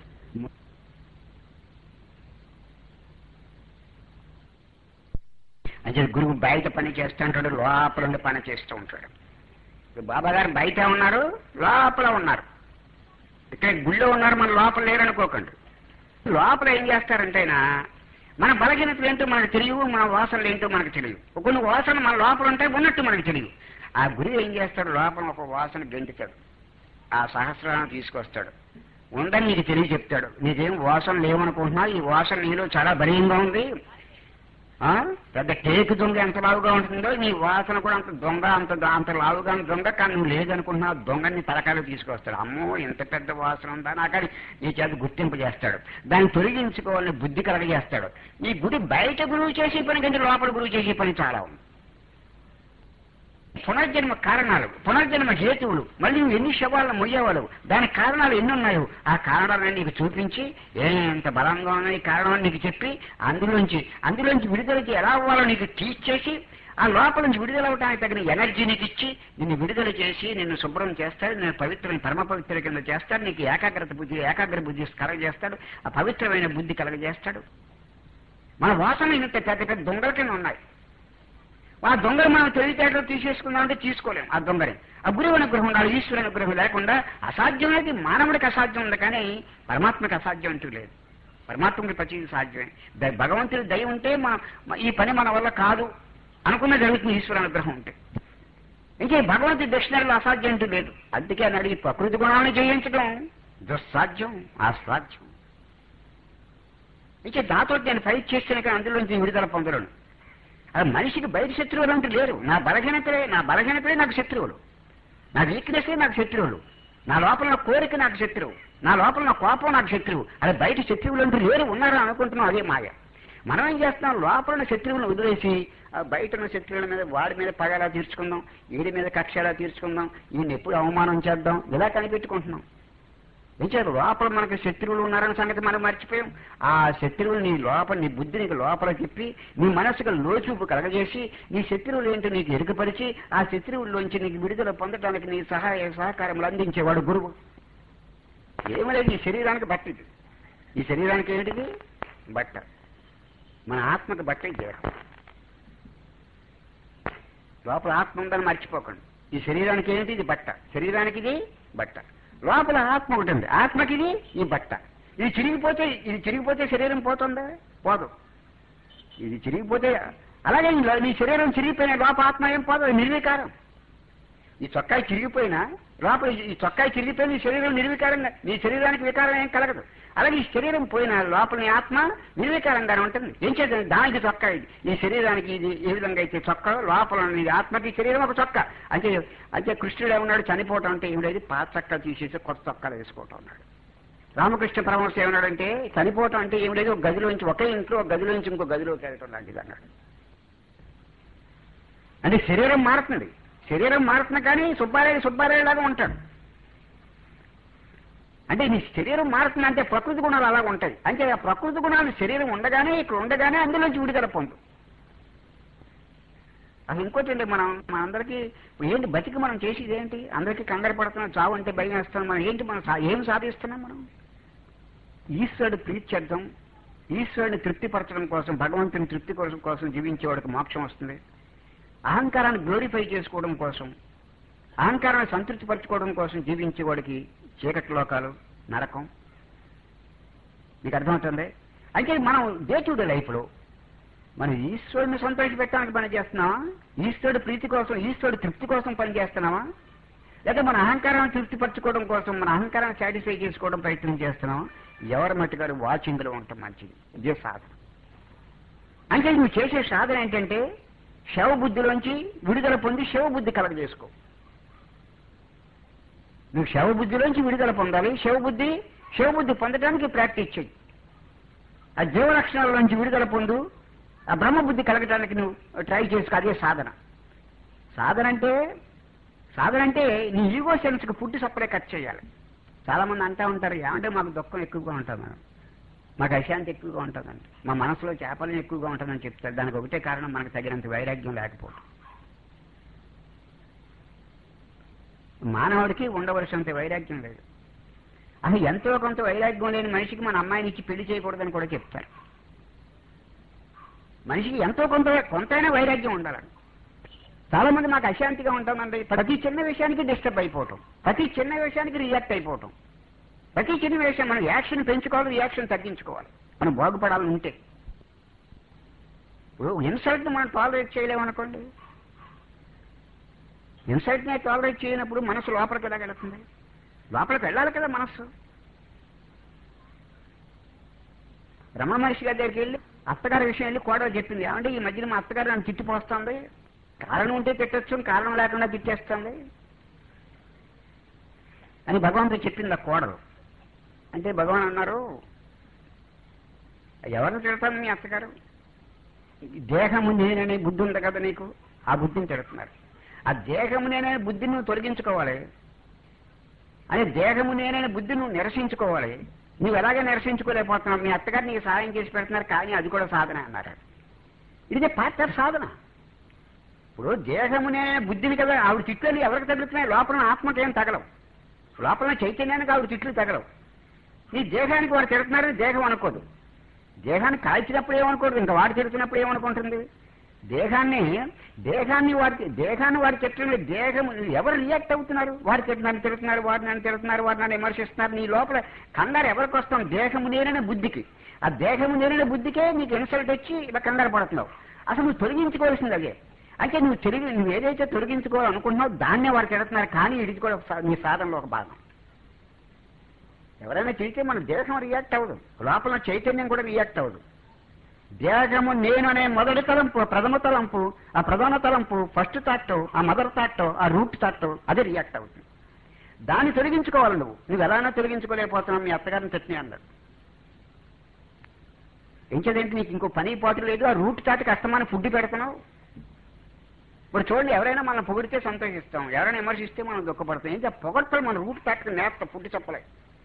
అంటే గురువు బయట పని చేస్తూ ఉంటాడు లోపల ఉండి పని చేస్తూ ఉంటాడు ఇప్పుడు బాబా గారు బయట ఉన్నారు లోపల ఉన్నారు ఇక్కడ గుళ్ళో ఉన్నారు మన లోపల లేరనుకోకండి లోపల ఏం చేస్తారంటేనా మన బలహీనతలు ఏంటో మనకు తెలియవు మన వాసనలు ఏంటో మనకు తెలియవు కొన్ని వాసనలు మన లోపల ఉంటాయి ఉన్నట్టు మనకు తెలియదు ఆ గురువు ఏం చేస్తాడు లోపల ఒక వాసన గెంటుతాడు ఆ సహస్రాన్ని తీసుకొస్తాడు ఉందని నీకు తెలియ చెప్తాడు నీకేం వాసన లేవనుకుంటున్నావు ఈ వాసన నీలో చాలా బలీయంగా ఉంది ఆ? పెద్ద టేకు దొంగ ఎంత లావుగా ఉంటుందో నీ వాసన కూడా అంత దొంగ అంత అంత లావుగా ఉన్న దొంగ కానీ నువ్వు లేదనుకుంటున్నావు ఆ దొంగని తలకాయలు తీసుకొస్తాడు అమ్మో ఎంత పెద్ద వాసన ఉందా నాకని నీ చేత గుర్తింపు చేస్తాడు దాన్ని తొలగించుకోవాలని బుద్ధి కలగజేస్తాడు నీ గుడి బయట గురువు చేసే పని కంటే లోపల గురువు చేసే పని చాలా ఉంది పునర్జన్మ కారణాలు పునర్జన్మ హేతువులు మళ్ళీ నువ్వు ఎన్ని శవాలను మొయ్యేవాడు దానికి కారణాలు ఎన్ని ఉన్నాయో ఆ కారణాలను నీకు చూపించి ఎంత బలంగా ఉన్నాయి కారణాలు నీకు చెప్పి అందులోంచి అందులోంచి విడుదలకి ఎలా అవ్వాలో నీకు టీచ్ చేసి ఆ లోపల నుంచి విడుదల అవడానికి తగిన ఎనర్జీ నీకు ఇచ్చి నిన్ను విడుదల చేసి నిన్ను శుభ్రం చేస్తాడు నేను పవిత్రమైన పరమ పవిత్ర కింద చేస్తాడు నీకు ఏకాగ్రత బుద్ధి ఏకాగ్ర బుద్ధి కలగజేస్తాడు ఆ పవిత్రమైన బుద్ధి కలగజేస్తాడు మన వాసన ఇంత పెద్ద పెద్ద దొంగల కింద ఉన్నాయి ఆ దొంగలు మనం తెలివితేటలు తీసేసుకుందామంటే తీసుకోలేం ఆ దొంగని ఆ గురువు అనుగ్రహం ఉండాలి ఈశ్వరు అనుగ్రహం లేకుండా అసాధ్యం అనేది మానవుడికి అసాధ్యం ఉంది కానీ పరమాత్మకి అసాధ్యం అంటూ లేదు పరమాత్మకి ప్రతి సాధ్యమే ద- భగవంతుడి దయ ఉంటే మా మా- ఈ పని మన వల్ల కాదు అనుకున్న జరుగుతుంది ఈశ్వర అనుగ్రహం ఉంటే ఇంకే భగవంతుడి దక్షిణాల్లో అసాధ్యం అంటూ లేదు అందుకే అన్నాడు ఈ ప్రకృతి గుణాలను జయించడం దుస్సాధ్యం అసాధ్యం ఇంకే దాంతో నేను ఫైట్ చేస్తేనే కానీ అందులోంచి విడుదల పొందలేను అది మనిషికి బయట శత్రువులు అంటూ లేరు నా బలహీనతలే నా బలహీనతలే నాకు శత్రువులు నా వీక్నెస్లే నాకు శత్రువులు నా లోపల నా కోరిక నాకు శత్రువు నా లోపల నా కోపం నాకు శత్రువు అది బయట శత్రువులు అంటూ లేరు ఉన్నారని అనుకుంటున్నాం అదే మాయ మనం ఏం చేస్తున్నాం లోపల ఉన్న శత్రువులను వదిలేసి ఆ బయట ఉన్న శత్రువుల మీద వాడి మీద పగ ఎలా తీర్చుకుందాం వీడి మీద కక్ష ఎలా తీర్చుకుందాం ఈయన ఎప్పుడు అవమానం చేద్దాం ఇలా కనిపెట్టుకుంటున్నాం నిజాలు లోపల మనకి శత్రువులు ఉన్నారన్న సంగతి మనం మర్చిపోయాం ఆ శత్రువులు నీ లోపల నీ బుద్ధి నీకు లోపల చెప్పి నీ మనసుకు లోచూపు కలగజేసి నీ శత్రువులు ఏంటో నీకు ఎరుకపరిచి ఆ శత్రువుల్లోంచి నీకు విడుదల పొందడానికి నీ సహాయ సహకారములు అందించేవాడు గురువు ఏమలేదు ఈ శరీరానికి బట్ట ఇది ఈ శరీరానికి ఏంటిది బట్ట మన ఆత్మకి బట్ట ఈ దేహం లోపల ఆత్మ ఉందని మర్చిపోకండి ఈ శరీరానికి ఏంటి ఇది బట్ట శరీరానికి ఇది బట్ట లోపల ఆత్మ ఒకటి ఉంది ఆత్మకి ఇది ఈ బట్ట ఇది చిరిగిపోతే ఇది చిరిగిపోతే శరీరం పోతుందా పోదు ఇది చిరిగిపోతే అలాగే ఈ లో- నీ శరీరం చిరిగిపోయిన లోపల ఆత్మ ఏం పోదు అది నిర్వికారం ఈ చొక్కాయి చిరిగిపోయినా లోపల ఈ చొక్కాయి చిరిగిపోయిన నీ శరీరం నిర్వికారంగా నీ శరీరానికి వికారం ఏం కలగదు అలాగే ఈ శరీరం పోయిన లోపల నీ ఆత్మ నిర్వికారంగానే ఉంటుంది ఏం చేద్దాం దానికి చొక్కా ఇది ఈ శరీరానికి ఇది ఏ విధంగా అయితే చొక్కా లోపల నీ ఆత్మకి శరీరం ఒక చొక్కా అంటే అంటే కృష్ణుడు ఏమన్నాడు చనిపోవటం అంటే ఏం లేదు పాత చొక్కా తీసేసి కొత్త చొక్కాలు వేసుకోవటం అన్నాడు రామకృష్ణ పరమహంస ఏమన్నాడంటే చనిపోవటం అంటే ఏం లేదు ఒక గదిలోంచి ఒకే ఇంట్లో ఒక గదిలోంచి ఇంకో గదిలోకి వెళ్ళటం లాంటిది అన్నాడు అంటే శరీరం మారుతుంది శరీరం మారుతుంది కానీ సుబ్బారాయుడు సుబ్బారాయుడు లాగా ఉంటాడు అంటే నీ శరీరం మారుతుందంటే ప్రకృతి గుణాలు అలాగ ఉంటాయి అంటే ఆ ప్రకృతి గుణాలు శరీరం ఉండగానే ఇక్కడ ఉండగానే అందులోంచి విడుదల పొందు అసలు ఇంకోటి అండి మనం మనందరికీ ఇప్పుడు ఏంటి బతికి మనం చేసేది ఏంటి అందరికీ కంగారు పడుతున్నాం చావు అంటే భయం వేస్తున్నాం మనం ఏంటి మనం సా- ఏం సాధిస్తున్నాం మనం ఈశ్వరుడు ప్రీత్యర్థం ఈశ్వరుని తృప్తిపరచడం కోసం భగవంతుని తృప్తి కోసం కోసం జీవించేవాడికి మోక్షం వస్తుంది అహంకారాన్ని గ్లోరిఫై చేసుకోవడం కోసం అహంకారాన్ని సంతృప్తిపరచుకోవడం కోసం జీవించేవాడికి చీకటి లోకాలు నరకం మీకు అర్థమవుతుంది అంటే మనం డే టు డే లైఫ్లో మనం ఈశ్వరుని సంతోషపెట్టడానికి పని చేస్తున్నావా ఈశ్వరుడు ప్రీతి కోసం ఈశ్వరుడు తృప్తి కోసం పని చేస్తున్నావా లేదా మన అహంకారాన్ని తృప్తిపరచుకోవడం కోసం మన అహంకారాన్ని సాటిస్ఫై చేసుకోవడం ప్రయత్నం చేస్తున్నావా ఎవరి మట్టుగారు వాచింగ్లో ఉండటం మంచిది ఇదే సాధన అంటే నువ్వు చేసే సాధన ఏంటంటే శవ బుద్ధిలోంచి విడుదల పొంది శవ బుద్ధి కలగజేసుకో నువ్వు శవ బుద్ధిలోంచి విడుదల పొందాలి శవ బుద్ధి శవ బుద్ధి పొందడానికి ప్రాక్టీస్ చెయ్యి ఆ జీవ లక్షణాల విడుదల పొందు ఆ బ్రహ్మ బుద్ధి కలగటానికి నువ్వు ట్రై చేసుకో అదే సాధన సాధన అంటే సాధన అంటే నీ ఈగో సెన్స్కి ఫుడ్ సప్లై కట్ చేయాలి చాలా మంది అంటా ఉంటారు ఏమంటే మాకు దుఃఖం ఎక్కువగా ఉంటుంది మేడం మాకు అశాంతి ఎక్కువగా ఉంటుందండి మా మనసులో చేపలను ఎక్కువగా ఉంటుందని చెప్తారు దానికి ఒకటే కారణం మనకు తగినంత వైరాగ్యం లేకపోవడం మానవుడికి ఉండవలసినంత వైరాగ్యం లేదు అసలు ఎంతో కొంత వైరాగ్యం లేని మనిషికి మన అమ్మాయిని ఇచ్చి పెళ్లి చేయకూడదని కూడా చెప్తారు మనిషికి ఎంతో కొంత కొంతైనా వైరాగ్యం ఉండాలని చాలా మంది మాకు అశాంతిగా ఉంటుందండి ప్రతి చిన్న విషయానికి డిస్టర్బ్ అయిపోవటం ప్రతి చిన్న విషయానికి రియాక్ట్ అయిపోవటం ప్రతి చిన్న విషయం మనం యాక్షన్ పెంచుకోవాలి రియాక్షన్ తగ్గించుకోవాలి మనం బాగుపడాలని ఉంటే ఇప్పుడు ఇన్సల్ట్ మనం టాలరేట్ చేయలేమనుకోండి ఇన్సల్ట్నే టాలరేట్ చేయనప్పుడు మనసు లోపలికి ఎలా వెళుతుంది లోపలికి వెళ్ళాలి కదా మనస్సు రమణ మహర్షి గారి దగ్గరికి వెళ్ళి అత్తగారి విషయం వెళ్ళి కోడలు చెప్పింది ఏమంటే ఈ మధ్యన మా అత్తగారు నన్ను తిట్టిపోస్తుంది కారణం ఉంటే తిట్టచ్చు కారణం లేకుండా తిట్టేస్తుంది అని భగవంతుడు చెప్పింది ఆ కోడలు అంటే భగవాన్ అన్నారు ఎవరిని తిడతాను మీ అత్తగారు దేహము నేననే బుద్ధి ఉంది కదా నీకు ఆ బుద్ధిని తిడుతున్నారు ఆ దేహము నేననే బుద్ధిని నువ్వు తొలగించుకోవాలి అదే దేహము నేననే బుద్ధిని నువ్వు నిరసించుకోవాలి నువ్వు ఎలాగే నిరసించుకోలేకపోతున్నావు మీ అత్తగారు నీకు సహాయం చేసి పెడుతున్నారు కానీ అది కూడా సాధన అన్నారు ఇది పార్ట్ ఆఫ్ సాధన ఇప్పుడు దేహము నేననే బుద్ధిని కదా ఆవిడ తిట్లు ఎవరికి తగులుతున్నాయి లోపల ఆత్మకి ఏం తగలవు లోపల చైతన్యానికి ఆవిడ తిట్లు తగలవు నీ దేహానికి వాడు తిడుతున్నారని దేహం అనుకోదు దేహాన్ని కాల్చినప్పుడు ఏమనుకోదు ఇంకా వాడు తిడుతున్నప్పుడు ఏమనుకుంటుంది దేహాన్ని దేహాన్ని వాడి దేహాన్ని వాడు తిట్టడం దేహం ఎవరు రియాక్ట్ అవుతున్నారు వాడు తిట్టు నన్ను తిడుతున్నారు వాడు నన్ను తిడుతున్నారు వాడు నన్ను విమర్శిస్తున్నారు నీ లోపల కంగారు ఎవరికి వస్తాం దేహము నేననే బుద్ధికి ఆ దేహము నేననే బుద్ధికే నీకు ఇన్సల్ట్ వచ్చి ఇలా కంగారు పడుతున్నావు అసలు నువ్వు తొలగించుకోవాల్సింది అదే అంటే నువ్వు తిరిగి నువ్వు ఏదైతే తొలగించుకోవాలనుకుంటున్నావు దాన్నే వాడు తిడుతున్నారు కానీ ఇది కూడా ఒక సా- నీ సాధనలో ఒక భాగం ఎవరైనా చేస్తే మన దేహం రియాక్ట్ అవ్వదు లోపల చైతన్యం కూడా రియాక్ట్ అవ్వదు దేహము నేను అనే మొదటి తలంపు ప్రథమ తలంపు ఆ ప్రధాన తలంపు ఫస్ట్ థాట్ ఆ మదర్ థాట్ ఆ రూట్ థాట్ అదే రియాక్ట్ అవుతుంది దాన్ని తొలగించుకోవాలి నువ్వు నువ్వు ఎలానో తొలగించుకోలేకపోతున్నావు మీ అత్తగారిని తిట్టినా అన్నాడు ఏం చేదేంటి నీకు ఇంకో పని పాటు లేదు ఆ రూట్ థాట్కి అస్తమాన ఫుడ్ పెడుతున్నావు ఇప్పుడు చూడండి ఎవరైనా మనం పొగిడితే సంతోషిస్తాం ఎవరైనా విమర్శిస్తే మనం దుఃఖపడతాం ఏం పొగడ్తలు మన రూట్ థాట్కి నేర్త ఫుడ్ చెప్పలే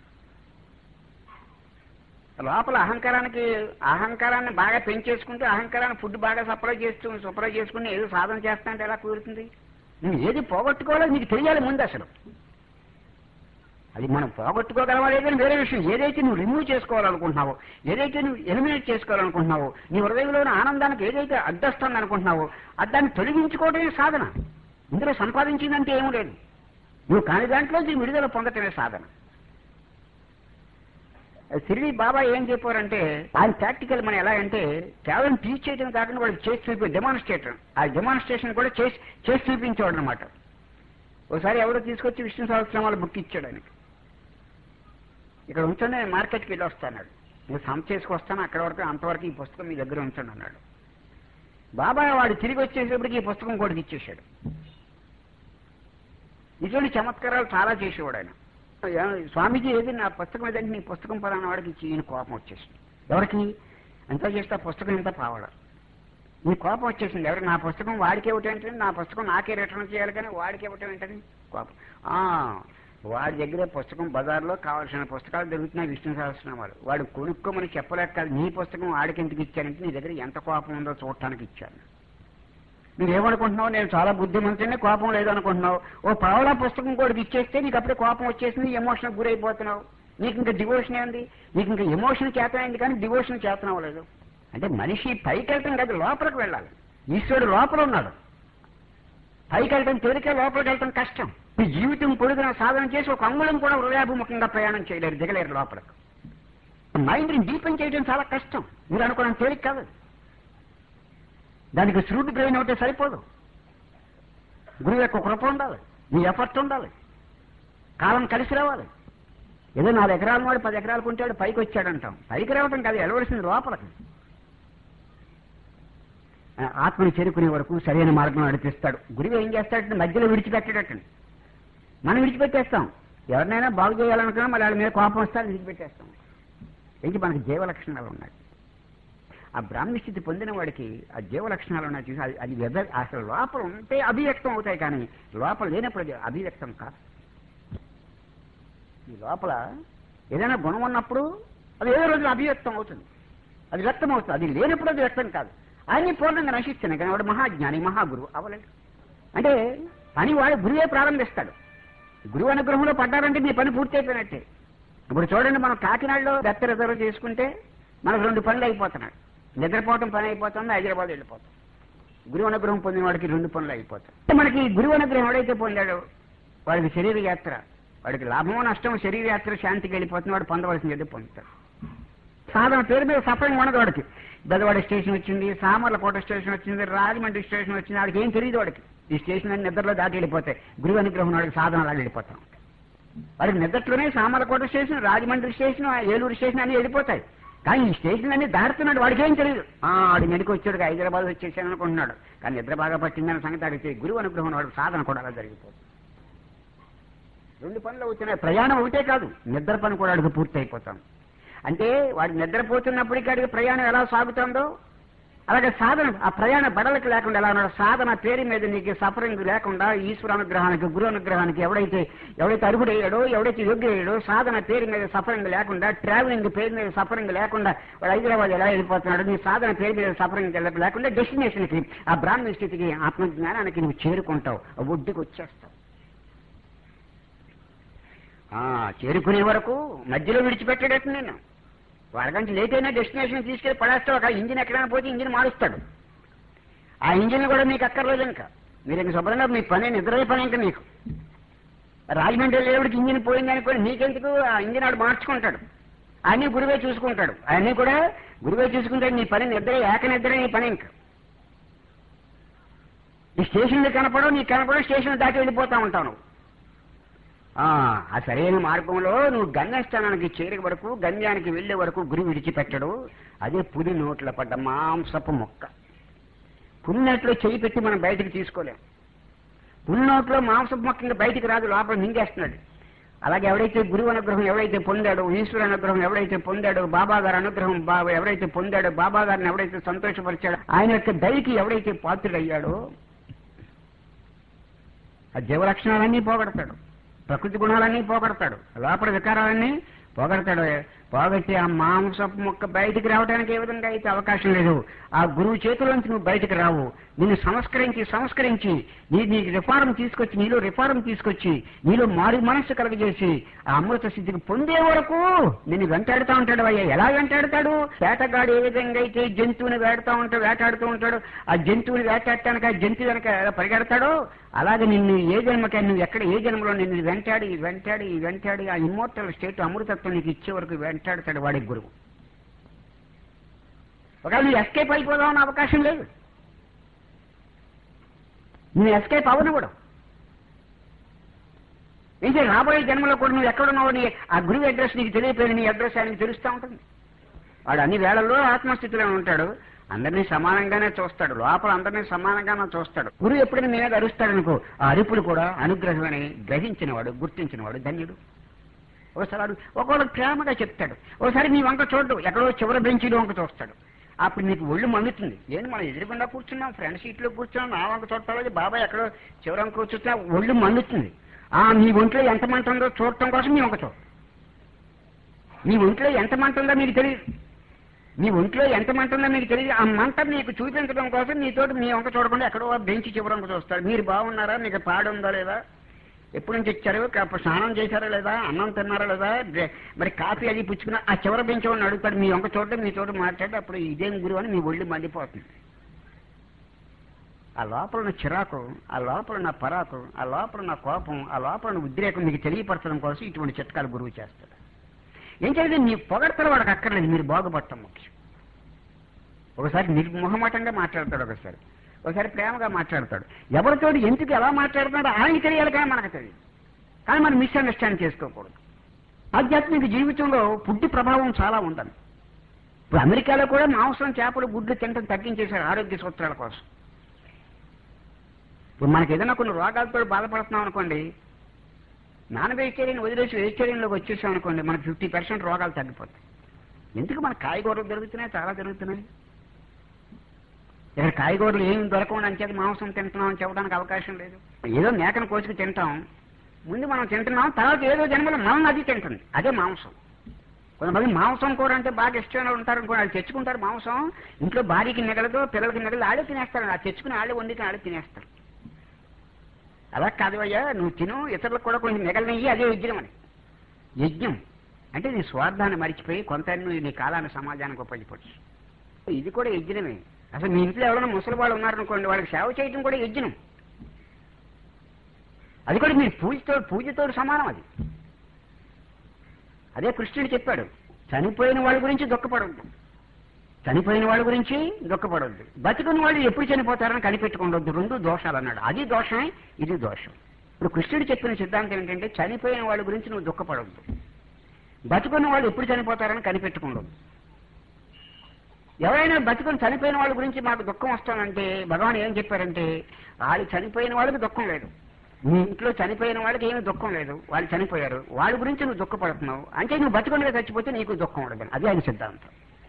లోపల అహంకారానికి అహంకారాన్ని బాగా పెంచేసుకుంటూ అహంకారాన్ని ఫుడ్ బాగా సప్లై చేస్తూ సప్లై చేసుకుని ఏదో సాధన చేస్తా అంటే ఎలా కుదురుతుంది నువ్వు ఏది పోగొట్టుకోవాలో నీకు తెలియాలి ముందు అసలు అది మనం పోగొట్టుకోగలమా లేదని వేరే విషయం ఏదైతే నువ్వు రిమూవ్ చేసుకోవాలనుకుంటున్నావో ఏదైతే నువ్వు ఎలిమినేట్ చేసుకోవాలనుకుంటున్నావో నీ హృదయంలోని ఆనందానికి ఏదైతే అడ్డొస్తుంది అనుకుంటున్నావో అదాన్ని తొలగించుకోవడమే సాధన ఇందులో సంపాదించిందంటే ఏమీ లేదు నువ్వు కాని దాంట్లో నీ విడుదల పొందటమే సాధన సిరిడి బాబా ఏం చెప్పారంటే ఆయన ప్రాక్టికల్ మనం ఎలా అంటే కేవలం టీచ్ చేయడం కాకుండా వాళ్ళు చేసి చూపి డెమాన్స్ట్రేటర్ ఆ డెమాన్స్ట్రేషన్ కూడా చేసి చేసి చూపించేవాడు అనమాట ఒకసారి ఎవరో తీసుకొచ్చి విష్ణు సహస్రనామాల బుక్ ఇచ్చాడు ఆయనకి ఇక్కడ ఉంచండి నేను మార్కెట్కి వెళ్ళి వస్తాను నేను సంత చేసుకొస్తాను అక్కడ వరకు అంతవరకు ఈ పుస్తకం మీ దగ్గర ఉంచండి అన్నాడు బాబా వాడు తిరిగి వచ్చేసేపటికి ఈ పుస్తకం కొడుకు ఇచ్చేశాడు ఇటువంటి చమత్కారాలు చాలా చేసేవాడు ఆయన ఏ- స్వామీజీ ఏది నా పుస్తకం ఏదంటే నీ పుస్తకం పలానా వాడికి ఇచ్చి ఈయన కోపం వచ్చేసింది ఎవరికి అంతా చేస్తే ఆ పుస్తకం ఇంత పావడ నీ కోపం వచ్చేసింది ఎవరు నా పుస్తకం వాడికి ఇవ్వటం ఏంటంటే నా పుస్తకం నాకే రిటర్న్ చేయాలి కానీ వాడికి ఇవ్వటం ఏంటని కోపం ఆ, వాడి దగ్గరే పుస్తకం బజార్లో కావాల్సిన పుస్తకాలు దొరుకుతున్నాయి విష్ణు సహస్రనామాలు వాడు కొనుక్కోమని చెప్పలేక కాదు నీ పుస్తకం వాడికి ఎందుకు ఇచ్చానంటే నీ దగ్గర ఎంత కోపం ఉందో చూడటానికి ఇచ్చాను నువ్వేమనుకుంటున్నావు నేను చాలా బుద్ధిమంతుని కోపం లేదనుకుంటున్నావు ఓ పావలా పుస్తకం కూడా ఇచ్చేస్తే నీకు అప్పుడే కోపం వచ్చేసింది ఎమోషన్ గురైపోతున్నావు నీకు ఇంకా డివోషన్ ఏంది నీకు ఇంకా ఎమోషన్ చేతనైంది కానీ డివోషన్ చేతనవ్వలేదు అంటే మనిషి పైకి వెళ్ళటం కాదు లోపలికి వెళ్ళాలి ఈశ్వరుడు లోపల ఉన్నాడు పైకి వెళ్ళటం తేలిక లోపలికి వెళ్ళటం కష్టం ఈ జీవితం పొడుగున సాధన చేసి ఒక అంగుళం కూడా హృదయాభిముఖంగా ప్రయాణం చేయలేరు దిగలేరు లోపలికి మైండ్ని డీపెన్ చేయడం చాలా కష్టం మీరు అనుకోవడం తేలిక కాదు దానికి శ్రూడ్ బ్రెయిన్ ఒకటే సరిపోదు గురువు యొక్క కృప ఉండాలి నీ ఎఫర్ట్ ఉండాలి కాలం కలిసి రావాలి ఏదో నాలుగు ఎకరాల వాడు పది ఎకరాలు కొంటాడు పైకి వచ్చాడంటాం పైకి రావటం కాదు వెళ్ళవలసింది లోపలికి ఆ, ఆత్మని చేరుకునే వరకు సరైన మార్గం నడిపిస్తాడు గురువు ఏం చేస్తాడంటే మధ్యలో విడిచిపెట్టాడటండి మనం విడిచిపెట్టేస్తాం ఎవరినైనా బాగు చేయాలనుకున్నా మళ్ళీ వాళ్ళ మీద కోపం వస్తే అది విడిచిపెట్టేస్తాం ఏంటి మనకి జీవ లక్షణాలు ఉన్నాయి ఆ బ్రాహ్మణ స్థితి పొందిన వాడికి ఆ జీవ లక్షణాలు ఉన్నాయి చూసి అది అది వ్యధ అసలు లోపల ఉంటే అభివ్యక్తం అవుతాయి కానీ లోపల లేనప్పుడు అది అభివ్యక్తం కాదు ఈ లోపల ఏదైనా గుణం ఉన్నప్పుడు అది ఏదో రోజు అభివ్యక్తం అవుతుంది అది వ్యక్తం అవుతుంది అది లేనప్పుడు అది వ్యక్తం కాదు ఆయన్ని పూర్ణంగా నశిస్తున్నాయి కానీ వాడు మహాజ్ఞాని మహాగురువు అవ్వలేదు అంటే పని వాడు గురువే ప్రారంభిస్తాడు గురువు అనుగ్రహంలో పడ్డారంటే మీ పని పూర్తి అయిపోయినట్టే ఇప్పుడు చూడండి మనం కాకినాడలో దత్త రిజర్వ్ చేసుకుంటే మనకు రెండు పనులు అయిపోతున్నాయి నిద్రపోవటం పని అయిపోతుంది హైదరాబాద్ వెళ్ళిపోతాం గురువు అనుగ్రహం పొందిన వాడికి రెండు పనులు అయిపోతాయి అంటే మనకి గురువు అనుగ్రహం ఎవడైతే పొందాడో వాడికి శరీర యాత్ర వాడికి లాభమో నష్టం శరీర యాత్ర శాంతికి వెళ్ళిపోతుంది వాడు పొందవలసింది పొందుతాడు సాధన పేరు మీద సఫరింగ్ ఉండదు వాడికి బెదవాడ స్టేషన్ వచ్చింది సామర్లకోట స్టేషన్ వచ్చింది రాజమండ్రి స్టేషన్ వచ్చింది వాడికి ఏం తెలియదు వాడికి ఈ స్టేషన్ అన్ని నిద్రలో దాటి వెళ్ళిపోతాయి గురువు అనుగ్రహం వాడికి సాధన అలా వెళ్ళిపోతాం వాడికి నిద్రలోనే Samarlakota station Rajahmundry station Eluru station అన్ని వెళ్ళిపోతాయి కానీ ఈ స్టేషన్ అన్ని దాడుతున్నాడు వాడికి ఏం తెలియదు ఆ, వాడి మెడికి వచ్చాడు హైదరాబాద్ వచ్చేసాను అనుకుంటున్నాడు కానీ నిద్ర బాగా పట్టిందన్న సంగతి అడిగితే గురువు అనుగ్రహం వాడికి సాధన కూడా అలా జరిగిపోతుంది రెండు పనులు అవుతున్నాయి ప్రయాణం ఒకటే కాదు నిద్ర పని కూడా అడిగి పూర్తి అయిపోతాం అంటే వాడు నిద్రపోతున్నప్పటికీ అడిగి ప్రయాణం ఎలా సాగుతుందో అలాగే సాధన ఆ ప్రయాణ బడలకు లేకుండా ఎలా ఉన్నాడు సాధన పేరు మీద నీకు సఫరింగ్ లేకుండా ఈశ్వర అనుగ్రహానికి గురు అనుగ్రహానికి ఎవడైతే ఎవడైతే అర్హుడయ్యాడో ఎవడైతే యోగ్యుడయ్యాడో సాధన పేరు మీద సఫరింగ్ లేకుండా ట్రావెలింగ్ పేరు మీద సఫరింగ్ లేకుండా వాడు హైదరాబాద్ ఎలా వెళ్ళిపోతున్నాడు నీ సాధన పేరు మీద సఫరింగ్ లేకుండా డెస్టినేషన్ కి ఆ బ్రాహ్మణ స్థితికి ఆత్మజ్ఞానానికి నువ్వు చేరుకుంటావు ఆ ఒడ్డుకి వచ్చేస్తావు ఆ, చేరుకునే వరకు మధ్యలో విడిచిపెట్టాడట నేను అరగంట లేట్ అయినా డెస్టినేషన్ తీసుకెళ్లి పడేస్తావు ఒక ఇంజిన్ ఎక్కడైనా పోతే ఇంజిన్ మారుస్తాడు ఆ ఇంజిన్ కూడా మీకు అక్కర్లేదు ఇంకా మీరు ఇంక శుభ్రంగా మీ పని నిద్రలే పని ఇంకా మీకు రాజమండ్రి లేవుడికి ఇంజిన్ పోయింది అనుకోండి నీకెందుకు ఆ ఇంజిన్ ఆడు మార్చుకుంటాడు అన్ని గురువే చూసుకుంటాడు అన్నీ కూడా గురువే చూసుకుంటాడు నీ పని నిద్ర ఏక నిద్ర నీ పని ఇంకా ఈ స్టేషన్లు కనపడవు నీకు కనపడవు స్టేషన్ దాటి వెళ్ళిపోతా ఉంటావు నువ్వు ఆ ఆ సరైన మార్గంలో నువ్వు గమ్యస్థానానికి చేరే వరకు గమ్యానికి వెళ్లే వరకు గురి విడిచిపెట్టడు అదే పులి నోట్ల పడ్డ మాంసపు మొక్క పులి నోట్లో చేయి పెట్టి మనం బయటికి తీసుకోలేం పులి నోట్లో మాంసపు మొక్క ఇంకా బయటికి రాదు లోపల మింగేస్తున్నాడు అలాగే ఎవడైతే గురువు అనుగ్రహం ఎవడైతే పొందాడో ఈశ్వర అనుగ్రహం ఎవడైతే పొందాడో బాబా గారి అనుగ్రహం బా- ఎవడైతే పొందాడో బాబా గారిని ఎవడైతే సంతోషపరిచాడో ఆయన యొక్క దయకి ఎవడైతే పాత్రుడయ్యాడో ఆ జీవలక్షణాలన్నీ పోగొడతాడు ప్రకృతి గుణాలన్నీ పోగొడతాడు లోపల వికారాలన్నీ పోగొడతాడు పోగొట్టి ఆ మాంసపు మొక్క బయటికి రావడానికి ఏ విధంగా అయితే అవకాశం లేదు ఆ గురువు చేతిలోంచి నువ్వు బయటికి రావు నిన్ను సంస్కరించి సంస్కరించి నీ నీకు రిఫార్మ్ తీసుకొచ్చి నీలో రిఫార్మ్ తీసుకొచ్చి నీలో మారి మనస్సు కలగజేసి ఆ అమృత స్థితికి పొందే వరకు నిన్ను వెంటాడుతూ ఉంటాడు అయ్యా ఎలా వెంటాడుతాడు వేటగాడు ఏ విధంగా అయితే జంతువుని వేడుతూ ఉంటాడు వేటాడుతూ ఉంటాడు ఆ జంతువుని వేటాడటానికి ఆ జంతువు వెనక ఎలా పరిగెడతాడో అలాగే నిన్ను ఏ జన్మకై నువ్వు ఎక్కడ ఏ జన్మలో నిన్ను వెంటాడి వెంటాడి వెంటాడి ఆ ఇమ్మోర్టల్ స్టేట్ అమృతత్వం నీకు ఇచ్చే వరకు వెంటాడుతాడు వాడి గురువు ఒకవేళ నువ్వు ఎస్కేప్ అయిపోదామని అవకాశం లేదు నువ్వు ఎస్కేప్ అవను కూడా ఏం చేయాలి రాబోయే జన్మలో కూడా నువ్వు ఎక్కడున్నావు నీ ఆ గురువు అడ్రస్ నీకు తెలియపోయిన నీ అడ్రస్ ఆయనకి తెలుస్తూ ఉంటుంది వాడు అన్ని వేళల్లో ఆత్మస్థితిలో ఉంటాడు అందరినీ సమానంగానే చూస్తాడు లోపల అందరినీ సమానంగానే చూస్తాడు గురువు ఎప్పుడైనా నీ మీద అరుస్తాడు అనుకో ఆ అరుపులు కూడా అనుగ్రహమని గ్రహించినవాడు గుర్తించినవాడు ధన్యుడు ఒకసారి అడుగు ఒకవేళ ప్రేమగా చెప్తాడు ఒకసారి నీ వంక చూడడు ఎక్కడో చివరి బెంచీలో వంక చూస్తాడు అప్పుడు నీకు ఒళ్ళు మండుతుంది ఏంటి మనం ఎదురుకుండా కూర్చున్నాం ఫ్రంట్ సీట్లో కూర్చున్నాం నా వంక చూడటానికి బాబాయ్ ఎక్కడో చివరి వంక కూర్చున్నా ఒళ్ళు మండుతుంది ఆ నీ ఒంట్లో ఎంత మంట ఉందో చూడటం కోసం నీ వంక చూడ నీ ఒంట్లో ఎంత మంట ఉందో మీకు తెలియదు నీ ఒంట్లో ఎంత మంట ఉందో మీకు తెలియదు ఆ మంట నీకు చూపించడం కోసం నీతోటి మీ వంక చూడకుండా ఎక్కడో బెంచి చివరి వంక చూస్తాడు మీరు బాగున్నారా మీకు పాడుందా లేదా ఎప్పటి నుంచి ఇచ్చారు అప్పుడు స్నానం చేశారా లేదా అన్నం తిన్నారా లేదా డ్రె- మరి కాఫీ అది పుచ్చుకున్నా ఆ చివరి బెంచ్ వాడిని అడుగుతాడు మీ వంక చూడటం మీ తోటి మాట్లాడి అప్పుడు ఇదేం గురువు అని మీ ఒళ్ళు మండిపోతుంది ఆ లోపల ఉన్న చిరాకు ఆ లోపల ఉన్న పరాకు ఆ లోపల ఉన్న కోపం ఆ లోపల ఉన్న ఉద్రేకం మీకు తెలియపరచడం కోసం ఇటువంటి చిట్కాలు గురువు చేస్తాడు ఏం చేయాలి నీ పొగడతలు వాడికి అక్కర్లేదు మీరు బాగుపడటం ముఖ్యం ఒకసారి నిర్మోహమాటంగా మాట్లాడతాడు ఒకసారి ఒకసారి ప్రేమగా మాట్లాడతాడు ఎవరితోటి ఎందుకు ఎలా మాట్లాడుతున్నాడో ఆయనకి తెలియాలి కానీ మనకు తెలియదు కానీ మనం మిస్అండర్స్టాండ్ చేసుకోకూడదు ఆధ్యాత్మిక జీవితంలో ఫుడ్ ప్రభావం చాలా ఉందని ఇప్పుడు అమెరికాలో కూడా మాంసం చేపలు గుడ్లు తినడం తగ్గించేశారు ఆరోగ్య సూత్రాల కోసం ఇప్పుడు మనకి ఏదైనా కొన్ని రోగాలతో బాధపడుతున్నాం అనుకోండి నాన్ వెజిటేరియన్ వదిలేసి వెజిటేరియన్లోకి వచ్చేసాం అనుకోండి మనకి ఫిఫ్టీ పర్సెంట్ రోగాలు తగ్గిపోతాయి ఎందుకు మన కాయగూరలు దొరుకుతున్నాయి చాలా దొరుకుతున్నాయి ఇక్కడ కాయగూరలు ఏం దొరకకుండా అంచేది మాంసం తింటున్నాం అని చెప్పడానికి అవకాశం లేదు ఏదో మేకను కోసుకు తింటాం ముందు మనం తింటున్నాం తర్వాత ఏదో జన్మలో మనం అది తింటుంది అదే మాంసం కొంతమంది మాంసం కూర అంటే బాగా ఇష్టమైన ఉంటారు అనుకోండి వాళ్ళు తెచ్చుకుంటారు మాంసం ఇంట్లో భార్యకి మిగలదు పిల్లలకి మిగలదు ఆడే తినేస్తారు ఆ తెచ్చుకుని ఆడే వండికి ఆడే తినేస్తారు అలా కాదు అయ్యా నువ్వు తిను ఇతరులకు కూడా కొంచెం మిగలనయ్యి అదే యజ్ఞం అని యజ్ఞం అంటే నీ స్వార్థాన్ని మరిచిపోయి కొంత నువ్వు నీ కాలాన్ని సమాజానికి ఉపయోగపడచ్చు ఇది కూడా యజ్ఞమే అసలు మీ ఇంట్లో ఎవరైనా ముసలి వాళ్ళు ఉన్నారనుకోండి వాళ్ళకి సేవ చేయడం కూడా యజ్ఞం అది కూడా మీరు పూజతో పూజతో సమానం అది అదే కృష్ణుడు చెప్పాడు చనిపోయిన వాళ్ళ గురించి దుఃఖపడవద్దు చనిపోయిన వాళ్ళ గురించి దుఃఖపడవద్దు బతికున్న వాళ్ళు ఎప్పుడు చనిపోతారని కనిపెట్టుకుండొద్దు రెండు దోషాలు అన్నాడు అది దోషమే ఇది దోషం ఇప్పుడు కృష్ణుడు చెప్పిన సిద్ధాంతం ఏంటంటే చనిపోయిన వాళ్ళ గురించి నువ్వు దుఃఖపడవద్దు బతుకున్న వాళ్ళు ఎప్పుడు చనిపోతారని కనిపెట్టుకుండొద్దు ఎవరైనా బతుకుని చనిపోయిన వాళ్ళ గురించి మాకు దుఃఖం వస్తానంటే భగవాన్ ఏం చెప్పారంటే వాళ్ళు చనిపోయిన వాళ్ళకి దుఃఖం లేదు నీ ఇంట్లో చనిపోయిన వాళ్ళకి ఏమీ దుఃఖం లేదు వాళ్ళు చనిపోయారు వాళ్ళ గురించి నువ్వు దుఃఖపడుతున్నావు అంటే నువ్వు బతుకుండా చచ్చిపోతే నీకు దుఃఖం ఉండదు అది ఆయన సిద్ధాంతం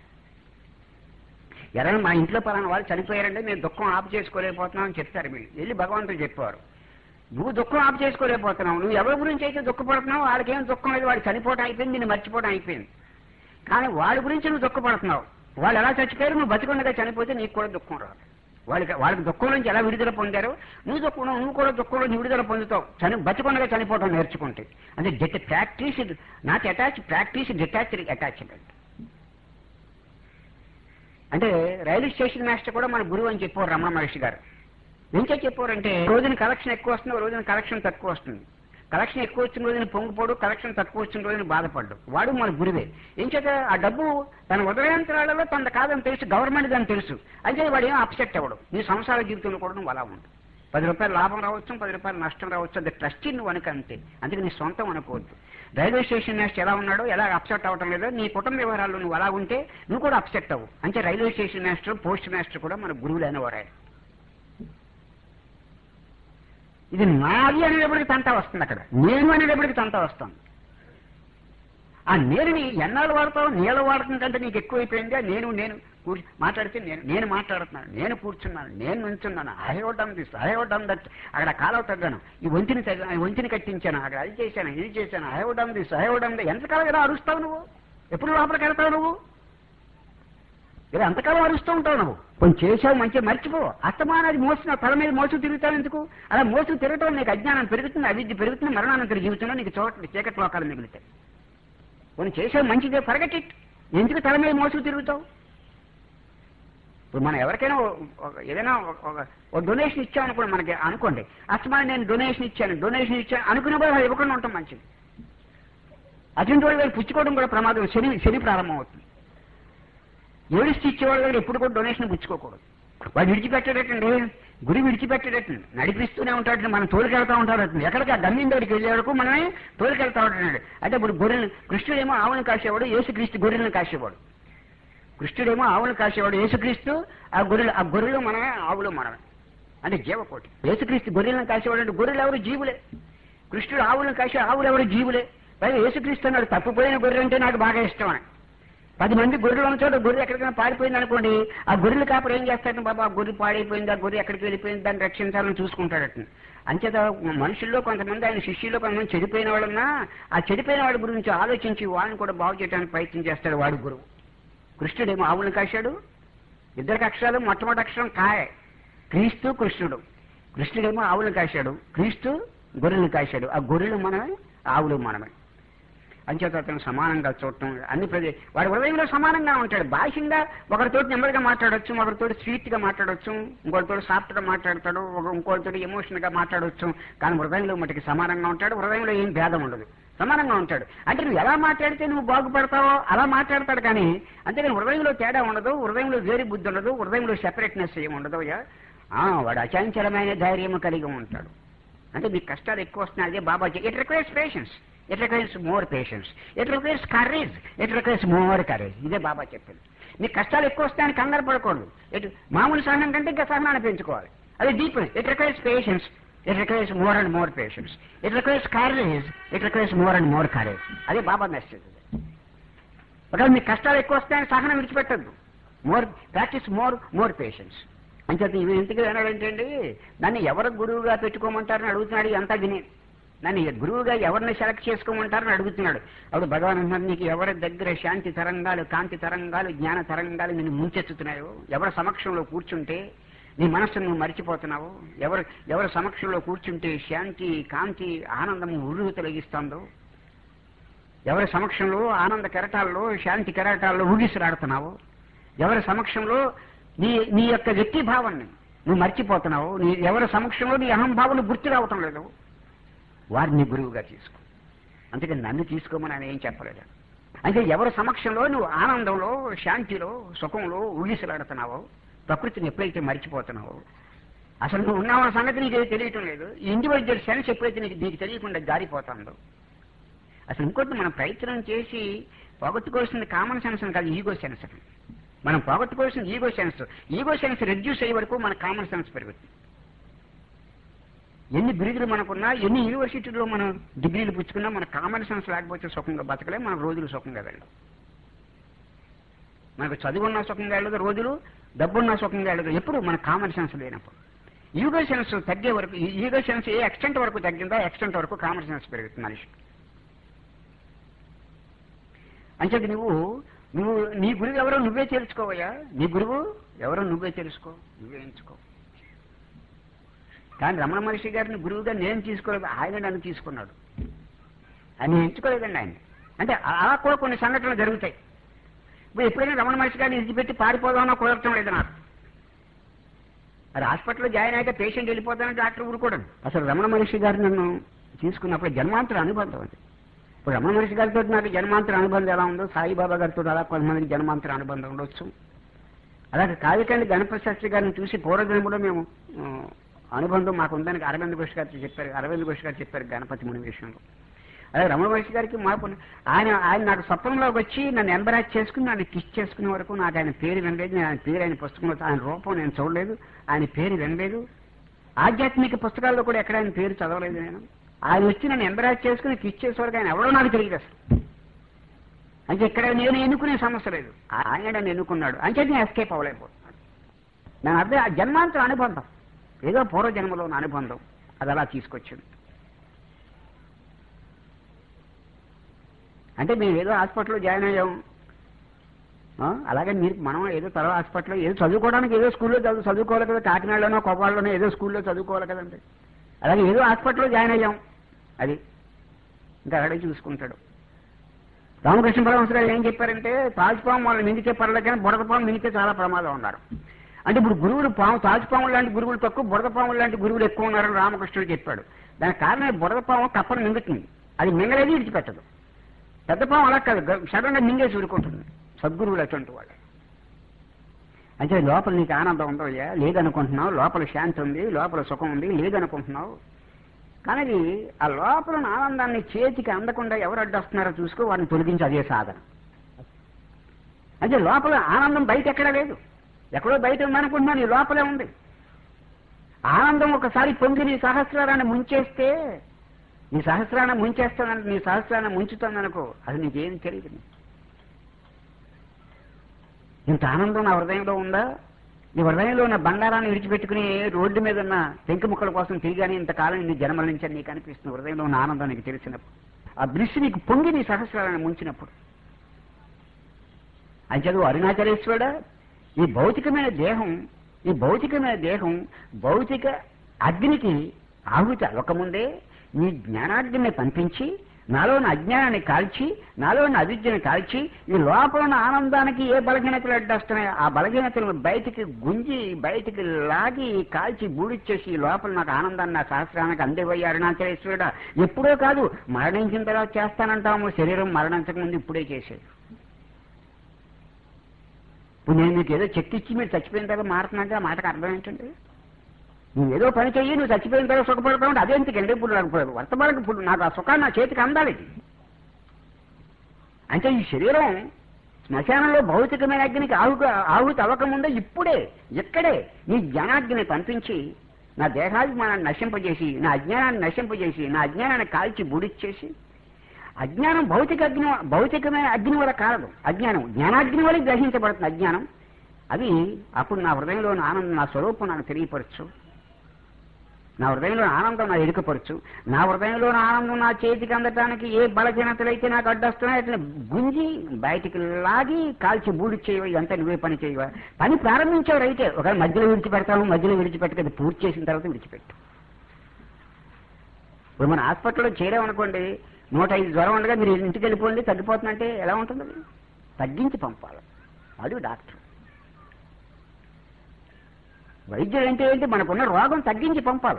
ఎవరైనా మా ఇంట్లో పలానా వాళ్ళు చనిపోయారంటే నేను దుఃఖం ఆపు చేసుకోలేకపోతున్నావు అని చెప్తారు వీళ్ళు వెళ్ళి భగవంతుడు చెప్పారు నువ్వు దుఃఖం ఆపు చేసుకోలేకపోతున్నావు నువ్వు ఎవరి గురించి అయితే దుఃఖపడుతున్నావు వాళ్ళకి ఏం దుఃఖం లేదు వాడు చనిపోవడం అయిపోయింది నిన్ను మర్చిపోవడం అయిపోయింది కానీ వాళ్ళ గురించి నువ్వు దుఃఖపడుతున్నావు వాళ్ళు ఎలా చచ్చిపోయారు నువ్వు బతికుండగా చనిపోతే నీకు కూడా దుఃఖం రాదు వాళ్ళకి వాళ్ళకి దుఃఖం నుంచి ఎలా విడుదల పొందారు నువ్వు దుఃఖం నువ్వు కూడా దుఃఖం నుంచి విడుదల పొందుతావు చని బతికుండగా చనిపోవడం నేర్చుకుంటే అంటే డిట్ practice not attach practice detached attachment అంటే రైల్వే స్టేషన్ మాస్టర్ కూడా మన గురువు అని చెప్పారు రమణ మహర్షి గారు ఎంచే చెప్పారంటే రోజున కలెక్షన్ ఎక్కువ వస్తుంది రోజున కలెక్షన్ తక్కువ వస్తుంది కలెక్షన్ ఎక్కువ వచ్చిన రోజున పొంగిపోడు కలెక్షన్ తక్కువ వచ్చిన రోజున బాధపడ్డు వాడు మన గురువే ఏం చేత ఆ డబ్బు తన ఉదయాంతరాలలో తన కాదని తెలుసు గవర్నమెంట్ దాన్ని తెలుసు అయితే వాడు ఏం అప్సెట్ అవ్వడు నీ సంసార జీవితంలో కూడా నువ్వు అలా ఉండు పది రూపాయలు లాభం రావచ్చు పది రూపాయలు నష్టం రావచ్చు అది ట్రస్టీ నువ్వు అనుక అంతే అందుకే నీ సొంతం అనుకోవద్దు రైల్వే స్టేషన్ మాస్టర్ ఎలా ఉన్నాడో ఎలా అప్సెట్ అవ్వటం లేదో నీ కుటుంబ వ్యవహారాల్లో నువ్వు అలా ఉంటే నువ్వు కూడా అప్సెట్ అవ్వు అంటే railway station master post master కూడా మన గురువులైన వారే ఇది నాది అనేటప్పటికి తంట వస్తుంది అక్కడ నేను అనేటప్పటికి తంట వస్తుంది ఆ నేనుని ఎన్నాళ్ళు వాడతావు నీళ్ళు వాడటం కంటే నీకు ఎక్కువైపోయింది ఆ నేను నేను కూర్చు మాట్లాడితే నేను నేను మాట్లాడుతున్నాను నేను కూర్చున్నాను నేను నుంచున్నాను అహయోడ్డం తీసు అహయోడ్డం దట్ అక్కడ కాలువ తగ్గాను ఈ వంతిని తగ్గ ఈ వంతిని కట్టించాను అక్కడ అది చేశాను ఇది చేశాను అహయోడ్డం తీసు అహయోడ్డం ఎంతకాలం ఇలా అరుస్తావు నువ్వు ఎప్పుడు లోపలికి వెళ్తావు నువ్వు ఇలా ఎంతకాలం అరుస్తూ ఉంటావు నువ్వు కొంచెం చేసావు మంచిగా మర్చిపో అస్తమానాది మోసిన తల మీద మోసు తిరుగుతావు ఎందుకు అలా మోసు తిరగటం వల్ల నీకు అజ్ఞానం పెరుగుతుంది అవిద్య పెరుగుతుంది మరణానంతర జీవితంలో నీకు చోట్ల చీకటి లోకాలు మిగులుతాయి కొన్ని చేసావు మంచిదే ఫర్గట్ ఇట్ ఎందుకు తల మీద మోసుకు తిరుగుతావు ఇప్పుడు మనం ఎవరికైనా ఓ- ఒక- ఏదైనా ఒక- ఒక- ఒక డొనేషన్ ఇచ్చాం అనుకోండి మనకి అనుకోండి అసమానం నేను డొనేషన్ ఇచ్చాను డొనేషన్ ఇచ్చాను అనుకునే కూడా అది ఇవ్వకుండా ఉంటాం మంచిది అటువంటి వాళ్ళు దగ్గర పుచ్చుకోవడం కూడా ప్రమాదం శని శని ప్రారంభం అవుతుంది ఏడిస్తే ఇచ్చేవాళ్ళ దగ్గర ఎప్పుడు కూడా డొనేషన్ పుచ్చుకోకూడదు వాడు విడిచిపెట్టాడటండి గురి విడిచిపెట్టాడటండి నడిపిస్తూనే ఉంటాడు మనం తోలికెళ్తా ఉంటాడటండి ఎక్కడికి ఆ గమ్యం దగ్గరికి వెళ్ళే వరకు మనమే తోలికెళ్తా ఉంటాడు అంటే ఇప్పుడు గొర్రెలు కృష్ణుడేమో ఆవులను కాసేవాడు యేసుక్రీస్తు గొర్రెలను కాసేవాడు కృష్ణుడేమో ఆవులను కాసేవాడు యేసుక్రీస్తు ఆ గొర్రెలు ఆ గొర్రెలు మనమే ఆవులు మనమే అంటే జీవకోటి యేసుక్రీస్తు గొర్రెలను కాసేవాడు అంటే గొర్రెలు ఎవరు జీవులే కృష్ణుడు ఆవులను కాసే ఆవులు ఎవరు జీవులే పైగా యేసుక్రీస్తు అన్నాడు తప్పిపోయిన గొర్రె అంటే నాకు బాగా ఇష్టం అని పది మంది గొర్రెలు ఉన్న చోట గొర్రె ఎక్కడికైనా పారిపోయింది అనుకోండి ఆ గొర్రెలు కాపుడు ఏం చేస్తాడు బాబా ఆ గొర్రె పాడైపోయింది ఆ గొర్రె ఎక్కడికి వెళ్ళిపోయింది దాన్ని రక్షించాలని చూసుకుంటాడట అంచేత మనుషుల్లో కొంతమంది ఆయన శిష్యుల్లో కొంతమంది చెడిపోయిన వాళ్ళన్నా ఆ చెడిపోయిన వాడి గురించి ఆలోచించి వాళ్ళని కూడా బాగు చేయడానికి ప్రయత్నం చేస్తాడు వాడు గురువు కృష్ణుడేమో ఆవులను కాశాడు ఇద్దరికి అక్షరాలు మొట్టమొదటి అక్షరం కాయ క్రీస్తు కృష్ణుడు కృష్ణుడేమో ఆవులను కాశాడు క్రీస్తు గొర్రెలను కాశాడు ఆ గొర్రెలు మనమే ఆవులు మనమే అంచేత అతను సమానంగా చూడటం అన్ని ప్రదే వాడి హృదయంలో సమానంగా ఉంటాడు భాషంగా ఒకరితో నెమ్మదిగా మాట్లాడొచ్చు ఒకరితో స్వీట్ గా మాట్లాడొచ్చు ఇంకొకరితో సాఫ్ట్ గా మాట్లాడతాడు ఒక ఇంకొకరితో ఎమోషన్ గా మాట్లాడొచ్చు కానీ హృదయంలో మటుకి సమానంగా ఉంటాడు హృదయంలో ఏం భేదం ఉండదు సమానంగా ఉంటాడు అంటే నువ్వు ఎలా మాట్లాడితే నువ్వు బాగుపడతావో అలా మాట్లాడతాడు కానీ అంతేగాని హృదయంలో తేడా ఉండదు హృదయంలో వేరే బుద్ధి ఉండదు హృదయంలో సెపరేట్నెస్ ఏమి ఉండదు అయ్యా. ఆ, వాడు అచంచలమైన ధైర్యం కలిగి ఉంటాడు అంటే మీకు కష్టాలు ఎక్కువ వస్తున్నాయి అదే Baba it requires patience it requires more patience it requires courage it requires more courage ఇదే బాబా చెప్పింది మీకు కష్టాలు ఎక్కువ వస్తాయని కంగారు పడకూడదు ఇటు మామూలు సహనం కంటే ఇంకా సహనాన్ని పెంచుకోవాలి అది deep it requires patience it requires more and more patience it requires courage it requires more and more courage అదే బాబా మెసేజ్ ఒకవేళ మీకు కష్టాలు ఎక్కువ వస్తాయని సహనం విడిచిపెట్టద్దు more practice more more patience అంచేత ఇవి ఇంటికి వినాడంటే నన్ను ఎవరు గురువుగా పెట్టుకోమంటారని అడుగుతున్నాడు అంతా వినే నన్ను గురువుగా ఎవరిని సెలెక్ట్ చేసుకోమంటారని అడుగుతున్నాడు అప్పుడు భగవాన్ అన్నారు నీకు ఎవరి దగ్గర శాంతి తరంగాలు కాంతి తరంగాలు జ్ఞాన తరంగాలు నిన్ను ముంచెత్తుతున్నాయో ఎవరి సమక్షంలో కూర్చుంటే నీ మనస్సును నువ్వు మర్చిపోతున్నావు ఎవరు ఎవరి సమక్షంలో కూర్చుంటే శాంతి కాంతి ఆనందము ఉరుగు తొలగిస్తుందో ఎవరి సమక్షంలో ఆనంద కెరటాల్లో శాంతి కెరటాల్లో ఊగిసలాడుతున్నావు ఎవరి సమక్షంలో నీ నీ యొక్క వ్యక్తి భావాన్ని నువ్వు మర్చిపోతున్నావు నీ ఎవరి సమక్షంలో నీ అహంభావం గుర్తు రావటం లేదు వారిని గురువుగా తీసుకో అందుకని నన్ను తీసుకోమని ఆయన ఏం చెప్పలేదు అంటే ఎవరి సమక్షంలో నువ్వు ఆనందంలో శాంతిలో సుఖంలో ఊగిసలాడుతున్నావో ప్రకృతిని ఎప్పుడైతే మర్చిపోతున్నావో అసలు నువ్వు ఉన్నావన్న సంగతి నీకు ఏది తెలియటం లేదు ఈ ఇండివిజువల్ సెన్స్ ఎప్పుడైతే నీకు నీకు తెలియకుండా జారిపోతుందో అసలు ఇంకోటి మనం ప్రయత్నం చేసి పోగొట్టుకోవాల్సింది కామన్ సెన్స్ అని కాదు ఈగో సెన్స్ అని మనం పోగొట్టుకోవాల్సింది ego sense ego sense reduce అయ్యే వరకు మన కామన్ సెన్స్ పెరుగుతుంది ఎన్ని బిరుదులు మనకున్నా ఎన్ని యూనివర్సిటీలో మనం డిగ్రీలు పుచ్చుకున్నా మన కామన్ సెన్స్ లేకపోతే సుఖంగా బతకలే మన రోజులు సుఖంగా వెళ్ళవు మనకు చదువున్నా సుఖంగా వెళ్ళదు రోజులు డబ్బున్నా సుఖంగా వెళ్ళదు ఎప్పుడు మన కామన్ సెన్స్ లేనప్పుడు ఈగో సెన్స్ తగ్గే వరకు ఈగో సెన్స్ ఏ ఎక్స్టెంట్ వరకు తగ్గిందో ఎక్స్టెంట్ వరకు కామన్ సెన్స్ పెరుగుతుంది మనిషికి అంచేది నువ్వు నువ్వు నీ గురువు ఎవరో నువ్వే తెలుసుకోవయ్యా నీ గురువు ఎవరో నువ్వే తెలుసుకో నువ్వే ఎంచుకో కానీ రమణ మహర్షి గారిని గురువుగా నేను తీసుకోలేదు ఆయన నన్ను తీసుకున్నాడు ఆయన ఎంచుకోలేదండి ఆయన అంటే అలా కూడా కొన్ని సంఘటనలు జరుగుతాయి ఇప్పుడు ఎప్పుడైనా రమణ మహర్షి గారిని విడిచిపెట్టి పారిపోదామన్నా కుదరటం లేదు నాకు అది హాస్పిటల్లో జాయిన్ అయితే పేషెంట్ వెళ్ళిపోతానని డాక్టర్ ఊరుకోవడం అసలు రమణ మహర్షి గారు నన్ను తీసుకున్నప్పుడు జన్మాంతర అనుబంధం అది ఇప్పుడు రమణ మహర్షి గారితో నాకు జన్మాంతర అనుబంధం ఎలా ఉందో సాయిబాబా గారితో అలా కొంతమందికి జన్మాంతర అనుబంధం ఉండొచ్చు అలాగే కావికండి గణపతి శాస్త్రి గారిని చూసి పూర్వజన్మలో మేము ఆ, అనుబంధం మాకు ఉందని అరవింద్ ఘోష్ గారు చెప్పారు అరవింద్ ఘోష్ గారు చెప్పారు గణపతి ముని విషయంలో అలాగే రమణ మహర్షి గారికి మాకు ఆయన ఆయన నాకు స్వప్నంలోకి వచ్చి నన్ను ఎంబరాజ్ చేసుకుని నన్ను కిస్ చేసుకునే వరకు నాకు ఆయన పేరు వినలేదు నేను ఆయన పేరు ఆయన పుస్తకంలో ఆయన రూపం నేను చూడలేదు ఆయన పేరు వినలేదు ఆధ్యాత్మిక పుస్తకాల్లో కూడా ఎక్కడ ఆయన పేరు చదవలేదు నేను ఆయన వచ్చి నన్ను ఎంబరాజ్ చేసుకుని కిస్ చేసే వరకు ఆయన ఎవడో నాకు తెలియదు అసలు అంటే ఇక్కడ నేను ఎన్నుకునే సమస్య లేదు ఆయన నన్ను ఎన్నుకున్నాడు అంటే నేను ఎస్కేప్ అవ్వలేకపోతున్నాడు నేను అర్థం ఆ జన్మాంతర అనుబంధం ఏదో పూర్వజన్మలో ఉన్న అనుబంధం అది అలా తీసుకొచ్చింది అంటే మేము ఏదో హాస్పిటల్లో జాయిన్ అయ్యాం ఆ, అలాగే మీరు మనం ఏదో తర్వాత హాస్పిటల్లో ఏదో చదువుకోవడానికి ఏదో స్కూల్లో చదువు చదువుకోవాలి కదా కాకినాడలోనో కొవ్వాళ్ళలోనో ఏదో స్కూల్లో చదువుకోవాలి కదండి అలాగే ఏదో హాస్పిటల్లో జాయిన్ అయ్యాం అది ఇంకా అక్కడే చూసుకుంటాడు రామకృష్ణ పరమహంసరావు ఏం చెప్పారంటే తాజుపాము వాళ్ళని మింగితే పర్లేదు కానీ బుడదపాము మింగితే చాలా ప్రమాదం ఉన్నారు అంటే ఇప్పుడు గురువులు పాము తాజుపాము లాంటి గురువులు తక్కువ బుడదపాము లాంటి గురువులు ఎక్కువ ఉన్నారని రామకృష్ణుడు చెప్పాడు దానికి కారణం ఈ బుడదపాము కప్పను మింగుతుంది అది మింగలేదు విడిచిపెట్టదు పెద్ద పాము అలా కాదు సడన్గా మింగేసి ఊరుకుంటుంది సద్గురువులు అటువంటి వాళ్ళు అంటే లోపల నీకు ఆనందం ఉందో అయ్యా లేదనుకుంటున్నావు లోపల శాంతి ఉంది లోపల సుఖం ఉంది లేదనుకుంటున్నావు కానీ అది ఆ లోపల ఉన్న ఆనందాన్ని చేతికి అందకుండా ఎవరు అడ్డొస్తున్నారో చూసుకో వారిని తొలగించి అదే సాధన అంటే లోపల ఆనందం బయట ఎక్కడా లేదు ఎక్కడో బయట ఉందనుకుంటున్నాను నీ లోపలే ఉంది ఆనందం ఒకసారి పొంగి నీ సహస్రాన్ని ముంచేస్తే నీ సహస్రాన్ని ముంచేస్తానని నీ సహస్రాన్ని ముంచుతాననుకో అది నీకేం తెలియదు ఇంత ఆనందం నా హృదయంలో ఉందా నీ హృదయంలో ఉన్న బంగారాన్ని విడిచిపెట్టుకుని రోడ్డు మీద ఉన్న పెంకు ముక్కల కోసం తిరిగాని ఇంతకాలం నీ జన్మల నుంచి నీకు అనిపిస్తుంది హృదయంలో ఉన్న ఆనందం నీకు తెలిసినప్పుడు ఆ దృష్టి నీకు పొంగి నీ సహస్రాలను ముంచినప్పుడు అంచెదు అరుణాచలేశ్వరుడా ఈ భౌతికమైన దేహం ఈ భౌతికమైన దేహం భౌతిక అగ్నికి ఆహుతి అవ్వకముందే నీ జ్ఞానాగ్నిని పంపించి నాలోని అజ్ఞానాన్ని కాల్చి నాలోని అవిద్యను కాల్చి ఈ లోపల ఉన్న ఆనందానికి ఏ బలహీనతలు అడ్డొస్తున్నాయో ఆ బలహీనతలను బయటికి గుంజి బయటికి లాగి కాల్చి బూడిచ్చేసి ఈ లోపల నాకు ఆనందాన్ని నా సహస్రానికి అందేవయ్య అరుణాచలేశ్వరుడా ఎప్పుడో కాదు మరణించిన తర్వాత చేస్తానంటాము శరీరం మరణించక ముందు ఇప్పుడే చేసేది ఇప్పుడు నేను మీకు ఏదో చెక్ ఇచ్చి మీరు చచ్చిపోయిన తర్వాత మారుతున్నాగా మాటకు అర్థం ఏంటండి నువ్వు ఏదో పని చెయ్యి నువ్వు చచ్చిపోయిన తర్వాత సుఖపడతావు అంటే అదేంటికండి ఇప్పుడు నాకు వర్తమానకు ఇప్పుడు నాకు ఆ సుఖాన్ని నా చేతికి అందాలి అంటే ఈ శరీరం శ్మశానంలో భౌతికమైన అగ్నికి ఆహు ఆహుతి అవ్వకముందే ఇప్పుడే ఇక్కడే నీ జ్ఞానాగ్ని పంపించి నా దేహాభిమానాన్ని నశింపజేసి నా అజ్ఞానాన్ని నశింపజేసి నా అజ్ఞానాన్ని కాల్చి బుడిచ్చేసి అజ్ఞానం భౌతిక అగ్ని భౌతికమైన అగ్ని వల్ల కాదు అజ్ఞానం జ్ఞానాగ్ని వల్ల గ్రహించబడుతుంది అజ్ఞానం అది అప్పుడు నా హృదయంలో ఉన్న ఆనందం నా స్వరూపం నాకు తెలియపరచు నా హృదయంలో ఆనందం నా ఎరుకపరచు నా హృదయంలో ఆనందం నా చేతికి అందటానికి ఏ బలహీనతలైతే నాకు అడ్డొస్తున్నాయో అట్లా గుంజి బయటికి లాగి కాల్చి బూడి చేయవ ఇదంతా నువ్వే పని చేయవా పని ప్రారంభించావు రైతే ఒకవేళ మధ్యలో విడిచిపెడతాము మధ్యలో విడిచిపెట్టక అది పూర్తి చేసిన తర్వాత విడిచిపెట్టు ఇప్పుడు మన హాస్పిటల్లో చేరామనుకోండి నూట ఐదు జ్వరం ఉండగా మీరు ఇంటికి వెళ్ళిపోండి తగ్గిపోతుందంటే ఎలా ఉంటుంది అది? తగ్గించి పంపాలి అది డాక్టర్ వైద్యుడు అంటే ఏంటి మనకున్న రోగం తగ్గించి పంపాలి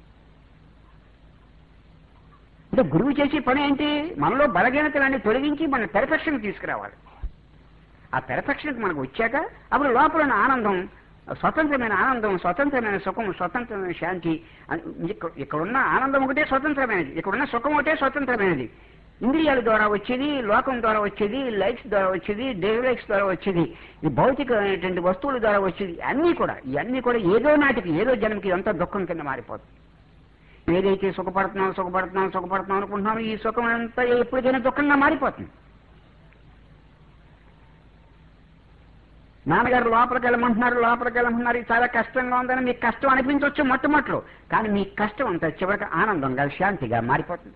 అంటే గురువు చేసే పని ఏంటి మనలో బలహీనతలన్నీ తొలగించి మన పెర్ఫెక్షన్ తీసుకురావాలి ఆ పెర్ఫెక్షన్కి మనకు వచ్చాక అప్పుడు లోపల ఉన్న ఆనందం స్వతంత్రమైన ఆనందం స్వతంత్రమైన సుఖం స్వతంత్రమైన శాంతి అని ఇక్కడ- ఇక్కడున్న ఆనందం ఒకటే స్వతంత్రమైనది ఇక్కడున్న సుఖం ఒకటే స్వతంత్రమైనది ఇంద్రియాల ద్వారా వచ్చేది లోకం ద్వారా వచ్చేది లైఫ్స్ ద్వారా వచ్చేది డెలివరీస్ ద్వారా వచ్చేది ఈ భౌతికమైనటువంటి వస్తువుల ద్వారా వచ్చేది అన్నీ కూడా ఇవన్నీ కూడా ఏదో నాటికి ఏదో జన్మకి అంతా దుఃఖం కింద మారిపోతుంది ఏదైతే సుఖపడుతున్నాం సుఖపడుతున్నాం సుఖపడుతున్నాం అనుకుంటున్నాం ఈ సుఖం అంతా ఎప్పటికైనా దుఃఖంగా మారిపోతుంది నాన్నగారు లోపలికి వెళ్ళమంటున్నారు లోపలికి వెళ్ళమంటున్నారు ఇది చాలా కష్టంగా ఉందని మీకు కష్టం అనిపించవచ్చు మొట్టమొదటిలో కానీ మీ కష్టం అంతా చివరికి ఆనందంగా శాంతిగా మారిపోతుంది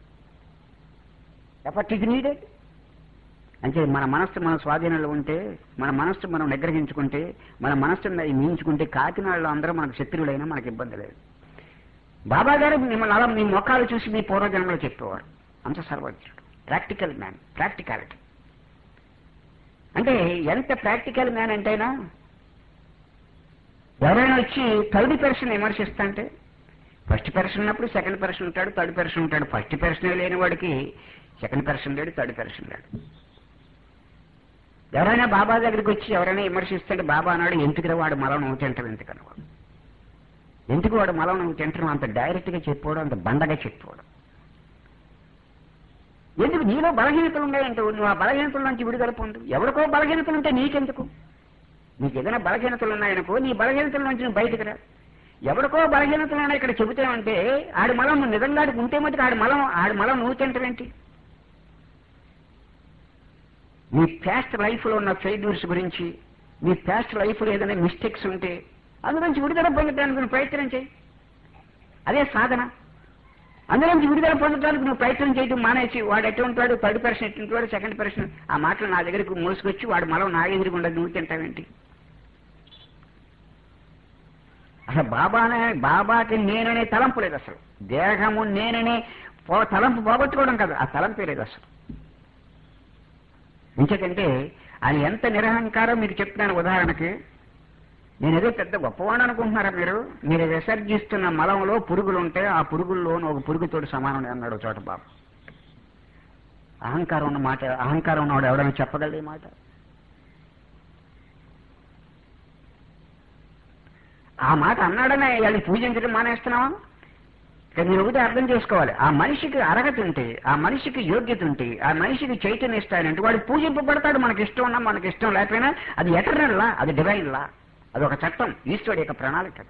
ఎఫర్ట్ ఇస్ నీడెడ్ అంటే మన మనస్సు మన స్వాధీనంలో ఉంటే మన మనస్సు మనం నిగ్రహించుకుంటే మన మనస్సును మించుకుంటే కాకినాడలో అందరూ మనకు శత్రువులైనా మనకు ఇబ్బంది లేదు బాబా గారు మిమ్మల్ని అలా మీ ముఖాలు చూసి మీ పూర్వజన్మలో చెప్పేవారు అంత సర్వజ్ఞుడు ప్రాక్టికల్ మ్యాన్ ప్రాక్టికాలిటీ అంటే ఎంత ప్రాక్టికల్ మ్యాన్ అంటేనా ఎవరైనా వచ్చి థర్డ్ పర్సన్ విమర్శిస్తా అంటే ఫస్ట్ పర్సన్ ఉన్నప్పుడు సెకండ్ పర్సన్ ఉంటాడు థర్డ్ పర్సన్ ఉంటాడు ఫస్ట్ పర్సన్ లేని వాడికి సెకండ్ పర్సన్ లేడు థర్డ్ పర్సన్ లేడు ఎవరైనా బాబా దగ్గరికి వచ్చి ఎవరైనా విమర్శిస్తుంటే బాబా అన్నాడు ఎందుకు వాడు మలం నువ్వు తింటావు ఎందుకని వాడు ఎందుకు వాడు మలం నువ్వు తింటావు అంత డైరెక్ట్ గా చెప్పుకోవడం అంత బండగా చెప్పుకోవడం ఎందుకు నీలో బలహీనతలు ఉన్నాయంటే నువ్వు ఆ బలహీనతల నుంచి విడుదల పొందు ఎవరికో బలహీనతలు ఉంటే నీకెందుకు నీకు ఏదైనా బలహీనతలు ఉన్నాయనుకో నీ బలహీనతల నుంచి నువ్వు బయటకు రా ఎవరికో బలహీనతలు ఉన్నాయి ఇక్కడ చెబుతామంటే ఆడి మలం నువ్వు నిజంగా ఆడికి ఉంటే మటుకు ఆడి మలం ఆడి మలం నువ్వు తింటవేంటి నీ ప్యాస్ట్ లైఫ్ లో ఉన్న ఫెయిల్యూర్స్ గురించి నీ ప్యాస్ట్ లైఫ్ లో ఏదైనా మిస్టేక్స్ ఉంటే అందులోంచి విడుదల పొందడానికి నువ్వు ప్రయత్నం చేయి అదే సాధన అందులోంచి విడుదల పొందడానికి నువ్వు ప్రయత్నం చేయడం మానేసి వాడు ఎటు ఉంటాడు థర్డ్ పర్సన్ ఎటు ఉంటాడు సెకండ్ పర్సన్ ఆ మాటలు నా దగ్గరికి మోసుకొచ్చి వాడు మలం నా ఎదురుగుండా నువ్వు తింటావేంటి అసలు బాబానే బాబాకి నేననే తలంపు లేదు అసలు దేహము నేననే పో- తలంపు పోగొట్టుకోవడం కాదు ఆ తలంపే లేదు అసలు ఇంకేకంటే ఆయన ఎంత నిరహంకారం మీకు చెప్తున్నాను ఉదాహరణకి నేను ఏదో పెద్ద గొప్పవాడు అనుకుంటున్నారా మీరు మీరు విసర్జిస్తున్న మలంలో పురుగులు ఉంటే ఆ పురుగుల్లో ఒక పురుగుతోటి సమానం అన్నాడు ఒక చోట బాబు అహంకారం ఉన్న మాట అహంకారం ఉన్నవాడు ఎవడైనా చెప్పగలడు ఈ మాట ఆ మాట అన్నాడనే వాళ్ళని పూజించడం మానేస్తున్నావా ఇక మీరు ఒకటి అర్థం చేసుకోవాలి ఆ మనిషికి అర్హత ఉంటే ఆ మనిషికి యోగ్యత ఉంటే ఆ మనిషికి చైతన్య ఇస్తాడంటే వాడు పూజింపబడతాడు మనకి ఇష్టం ఉన్నా మనకి ఇష్టం లేకపోయినా అది ఎటర్నల్ లా అది డివైన్ లా అది ఒక చట్టం ఈశ్వరుడు యొక్క ప్రణాళిక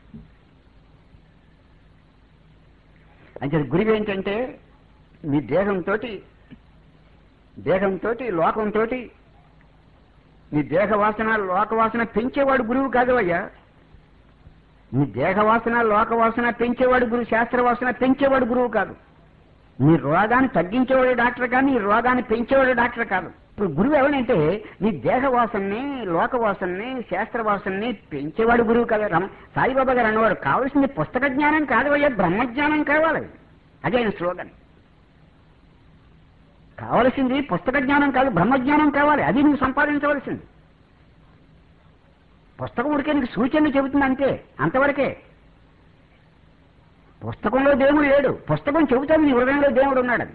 అంటే గురువు ఏంటంటే మీ దేహంతో దేహంతో లోకంతో నీ దేహ వాసన లోక వాసన పెంచేవాడు గురువు కాదు అయ్యా నీ దేహ వాసన లోక వాసన పెంచేవాడు గురువు శాస్త్ర వాసన పెంచేవాడు గురువు కాదు నీ రోగాన్ని తగ్గించేవాడు డాక్టర్ కానీ నీ రోగాన్ని పెంచేవాడు డాక్టర్ కాదు ఇప్పుడు గురువు ఎవరంటే నీ దేహ వాసనని లోక వాసనని శాస్త్ర వాసనని పెంచేవాడు గురువు కాదు రమ సాయిబాబా గారు అన్నవారు కావాల్సింది పుస్తక జ్ఞానం కాదు అయ్యా బ్రహ్మజ్ఞానం కావాలి అదే ఆయన స్లోగన్ కావలసింది పుస్తక జ్ఞానం కాదు బ్రహ్మజ్ఞానం కావాలి అది నువ్వు సంపాదించవలసింది పుస్తకం ఉడికే నీకు సూచనలు చెబుతుంది అంతే అంతవరకే పుస్తకంలో దేవుడు లేడు పుస్తకం చెబుతాడు నీ హృదయంలో దేవుడు ఉన్నాడని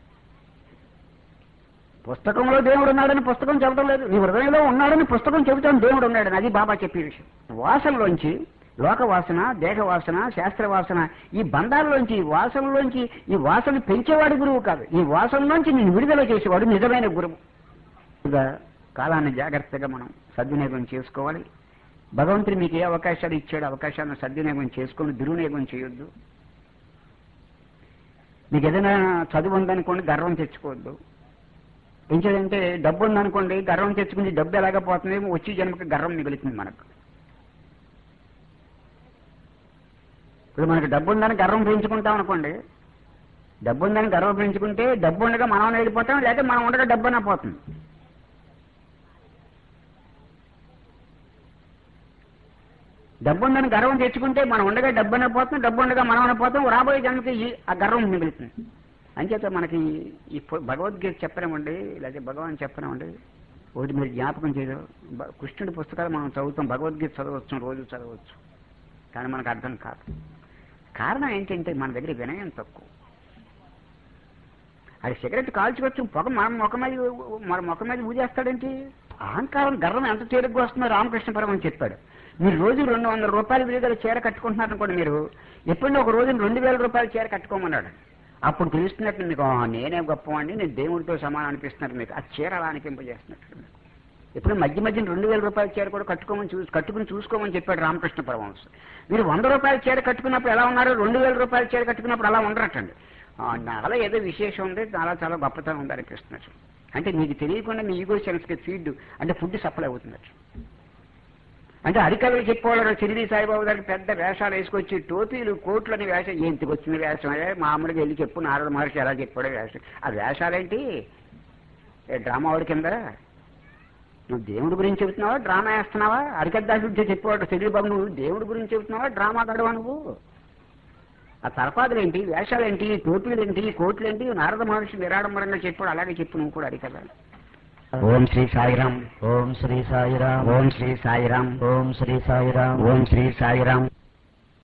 పుస్తకంలో దేవుడు ఉన్నాడని పుస్తకం చెప్పడం లేదు నీ హృదయంలో ఉన్నాడని పుస్తకం చెబుతాను దేవుడు ఉన్నాడని అది బాబా చెప్పే విషయం వాసనలోంచి లోక వాసన దేహ వాసన శాస్త్ర వాసన ఈ బంధాల్లోంచి ఈ వాసనలోంచి ఈ వాసన పెంచేవాడు గురువు కాదు ఈ వాసనలోంచి నేను విడుదల చేసేవాడు నిజమైన గురువు ఇక కాలాన్ని జాగ్రత్తగా మనం సద్వినియోగం చేసుకోవాలి భగవంతుడు మీకు ఏ అవకాశాలు ఇచ్చాడు అవకాశాలను సద్వినియోగం చేసుకొని దుర్వినియోగం చేయొద్దు మీకు ఏదైనా చదువు ఉందనుకోండి గర్వం తెచ్చుకోవద్దు పెంచేదంటే డబ్బు ఉందనుకోండి గర్వం తెచ్చుకుని డబ్బు ఎలాగ పోతుంది వచ్చి జన్మకి గర్వం మిగులుతుంది మనకు ఇప్పుడు మనకి డబ్బు ఉందని గర్వం పెంచుకుంటాం అనుకోండి డబ్బు ఉందని గర్వం పెంచుకుంటే డబ్బు ఉండగా మనం వెళ్ళిపోతాం లేకపోతే మనం ఉండగా డబ్బు అన్నా పోతుంది డబ్బు ఉందని గర్వం తెచ్చుకుంటే మనం ఉండగా డబ్బు అనే పోతాం డబ్బు ఉండగా మనం అనే పోతాం రాబోయే జన్మకి ఈ- ఆ గర్వం మిగులుతుంది అంచేత మనకి ఈ పు- భగవద్గీత చెప్పలేమండి లేకపోతే భగవాన్ చెప్పలేమండి ఒకటి మీరు జ్ఞాపకం చేయదు బ- కృష్ణుడి పుస్తకాలు మనం చదువుతాం భగవద్గీత చదవచ్చు రోజు చదవచ్చు కానీ మనకు అర్థం కాదు కారణం ఏంటంటే మన దగ్గర వినయం తక్కువ అది సిగరెట్ కాల్చుకొచ్చి పొగ మన ముఖం మీద మన ముఖం మీద ఊదేస్తాడేంటి అహంకారం గర్వం ఎంత తేలిగ్గా వస్తుందో రామకృష్ణ పరమని చెప్పాడు మీరు రోజు రెండు వందల రూపాయలు విలువ చీర కట్టుకుంటున్నారు అనుకోండి మీరు ఎప్పుడైనా ఒక రోజు రెండు వేల రూపాయల చీర కట్టుకోమన్నాడు అప్పుడు తెలుస్తున్నట్టు మీకు "ఆ, నేనే గొప్పవాడిని నేను దేవుడితో సమానం అనిపిస్తున్నట్టు మీకు ఆ చీర అలా అనిపింపజేస్తున్నట్టు మీకు ఇప్పుడు మధ్య మధ్యన రెండు వేల రూపాయల చీర కూడా కట్టుకోమని చూసి కట్టుకుని చూసుకోమని చెప్పాడు రామకృష్ణ పరమహంస మీరు వంద రూపాయల చీర కట్టుకున్నప్పుడు ఎలా ఉన్నారు రెండు వేల రూపాయల చీర కట్టుకున్నప్పుడు అలా ఉండరటండి ఆ, నాలో ఏదో విశేషం ఉంది చాలా చాలా గొప్పతనం ఉంది అనిపిస్తున్నట్టు అంటే మీకు తెలియకుండా మీ ఈగో సెన్స్కి ఫీడ్ అంటే ఫుడ్ సప్లై అవుతున్నట్టు అంటే అరికథలు చెప్పేవాళ్ళు సిరిడి సాయిబాబు గారికి పెద్ద వేషాలు వేసుకొచ్చి టోపీలు కోట్లని వేషం ఎందుకు వచ్చిన వేషం అదే మామూలుగా వెళ్ళి చెప్పు నారద మహర్షి ఎలా చెప్పాడో వేషం ఆ వేషాలేంటి ఏ డ్రామా వాడి కింద నువ్వు దేవుడి గురించి చెబుతున్నావా డ్రామా వేస్తున్నావా అరికద్దాసుడితో చెప్పేవాడు సిరిడి బాబు నువ్వు దేవుడి గురించి చెబుతున్నావా డ్రామా గడవా నువ్వు ఆ తలపాదులేంటి వేషాలేంటి టోపీలేంటి కోట్లేంటి నారద మహర్షి నిరాడంబరంగా చెప్పాడు అలాగే చెప్పు నువ్వు కూడా అరికథ ఓం శ్రీ సాయిరామ్ ఓం శ్రీ సాయిరామ్ ఓం శ్రీ సాయిరామ్ ఓం శ్రీ సాయిరామ్ ఓం శ్రీ సాయిరామ్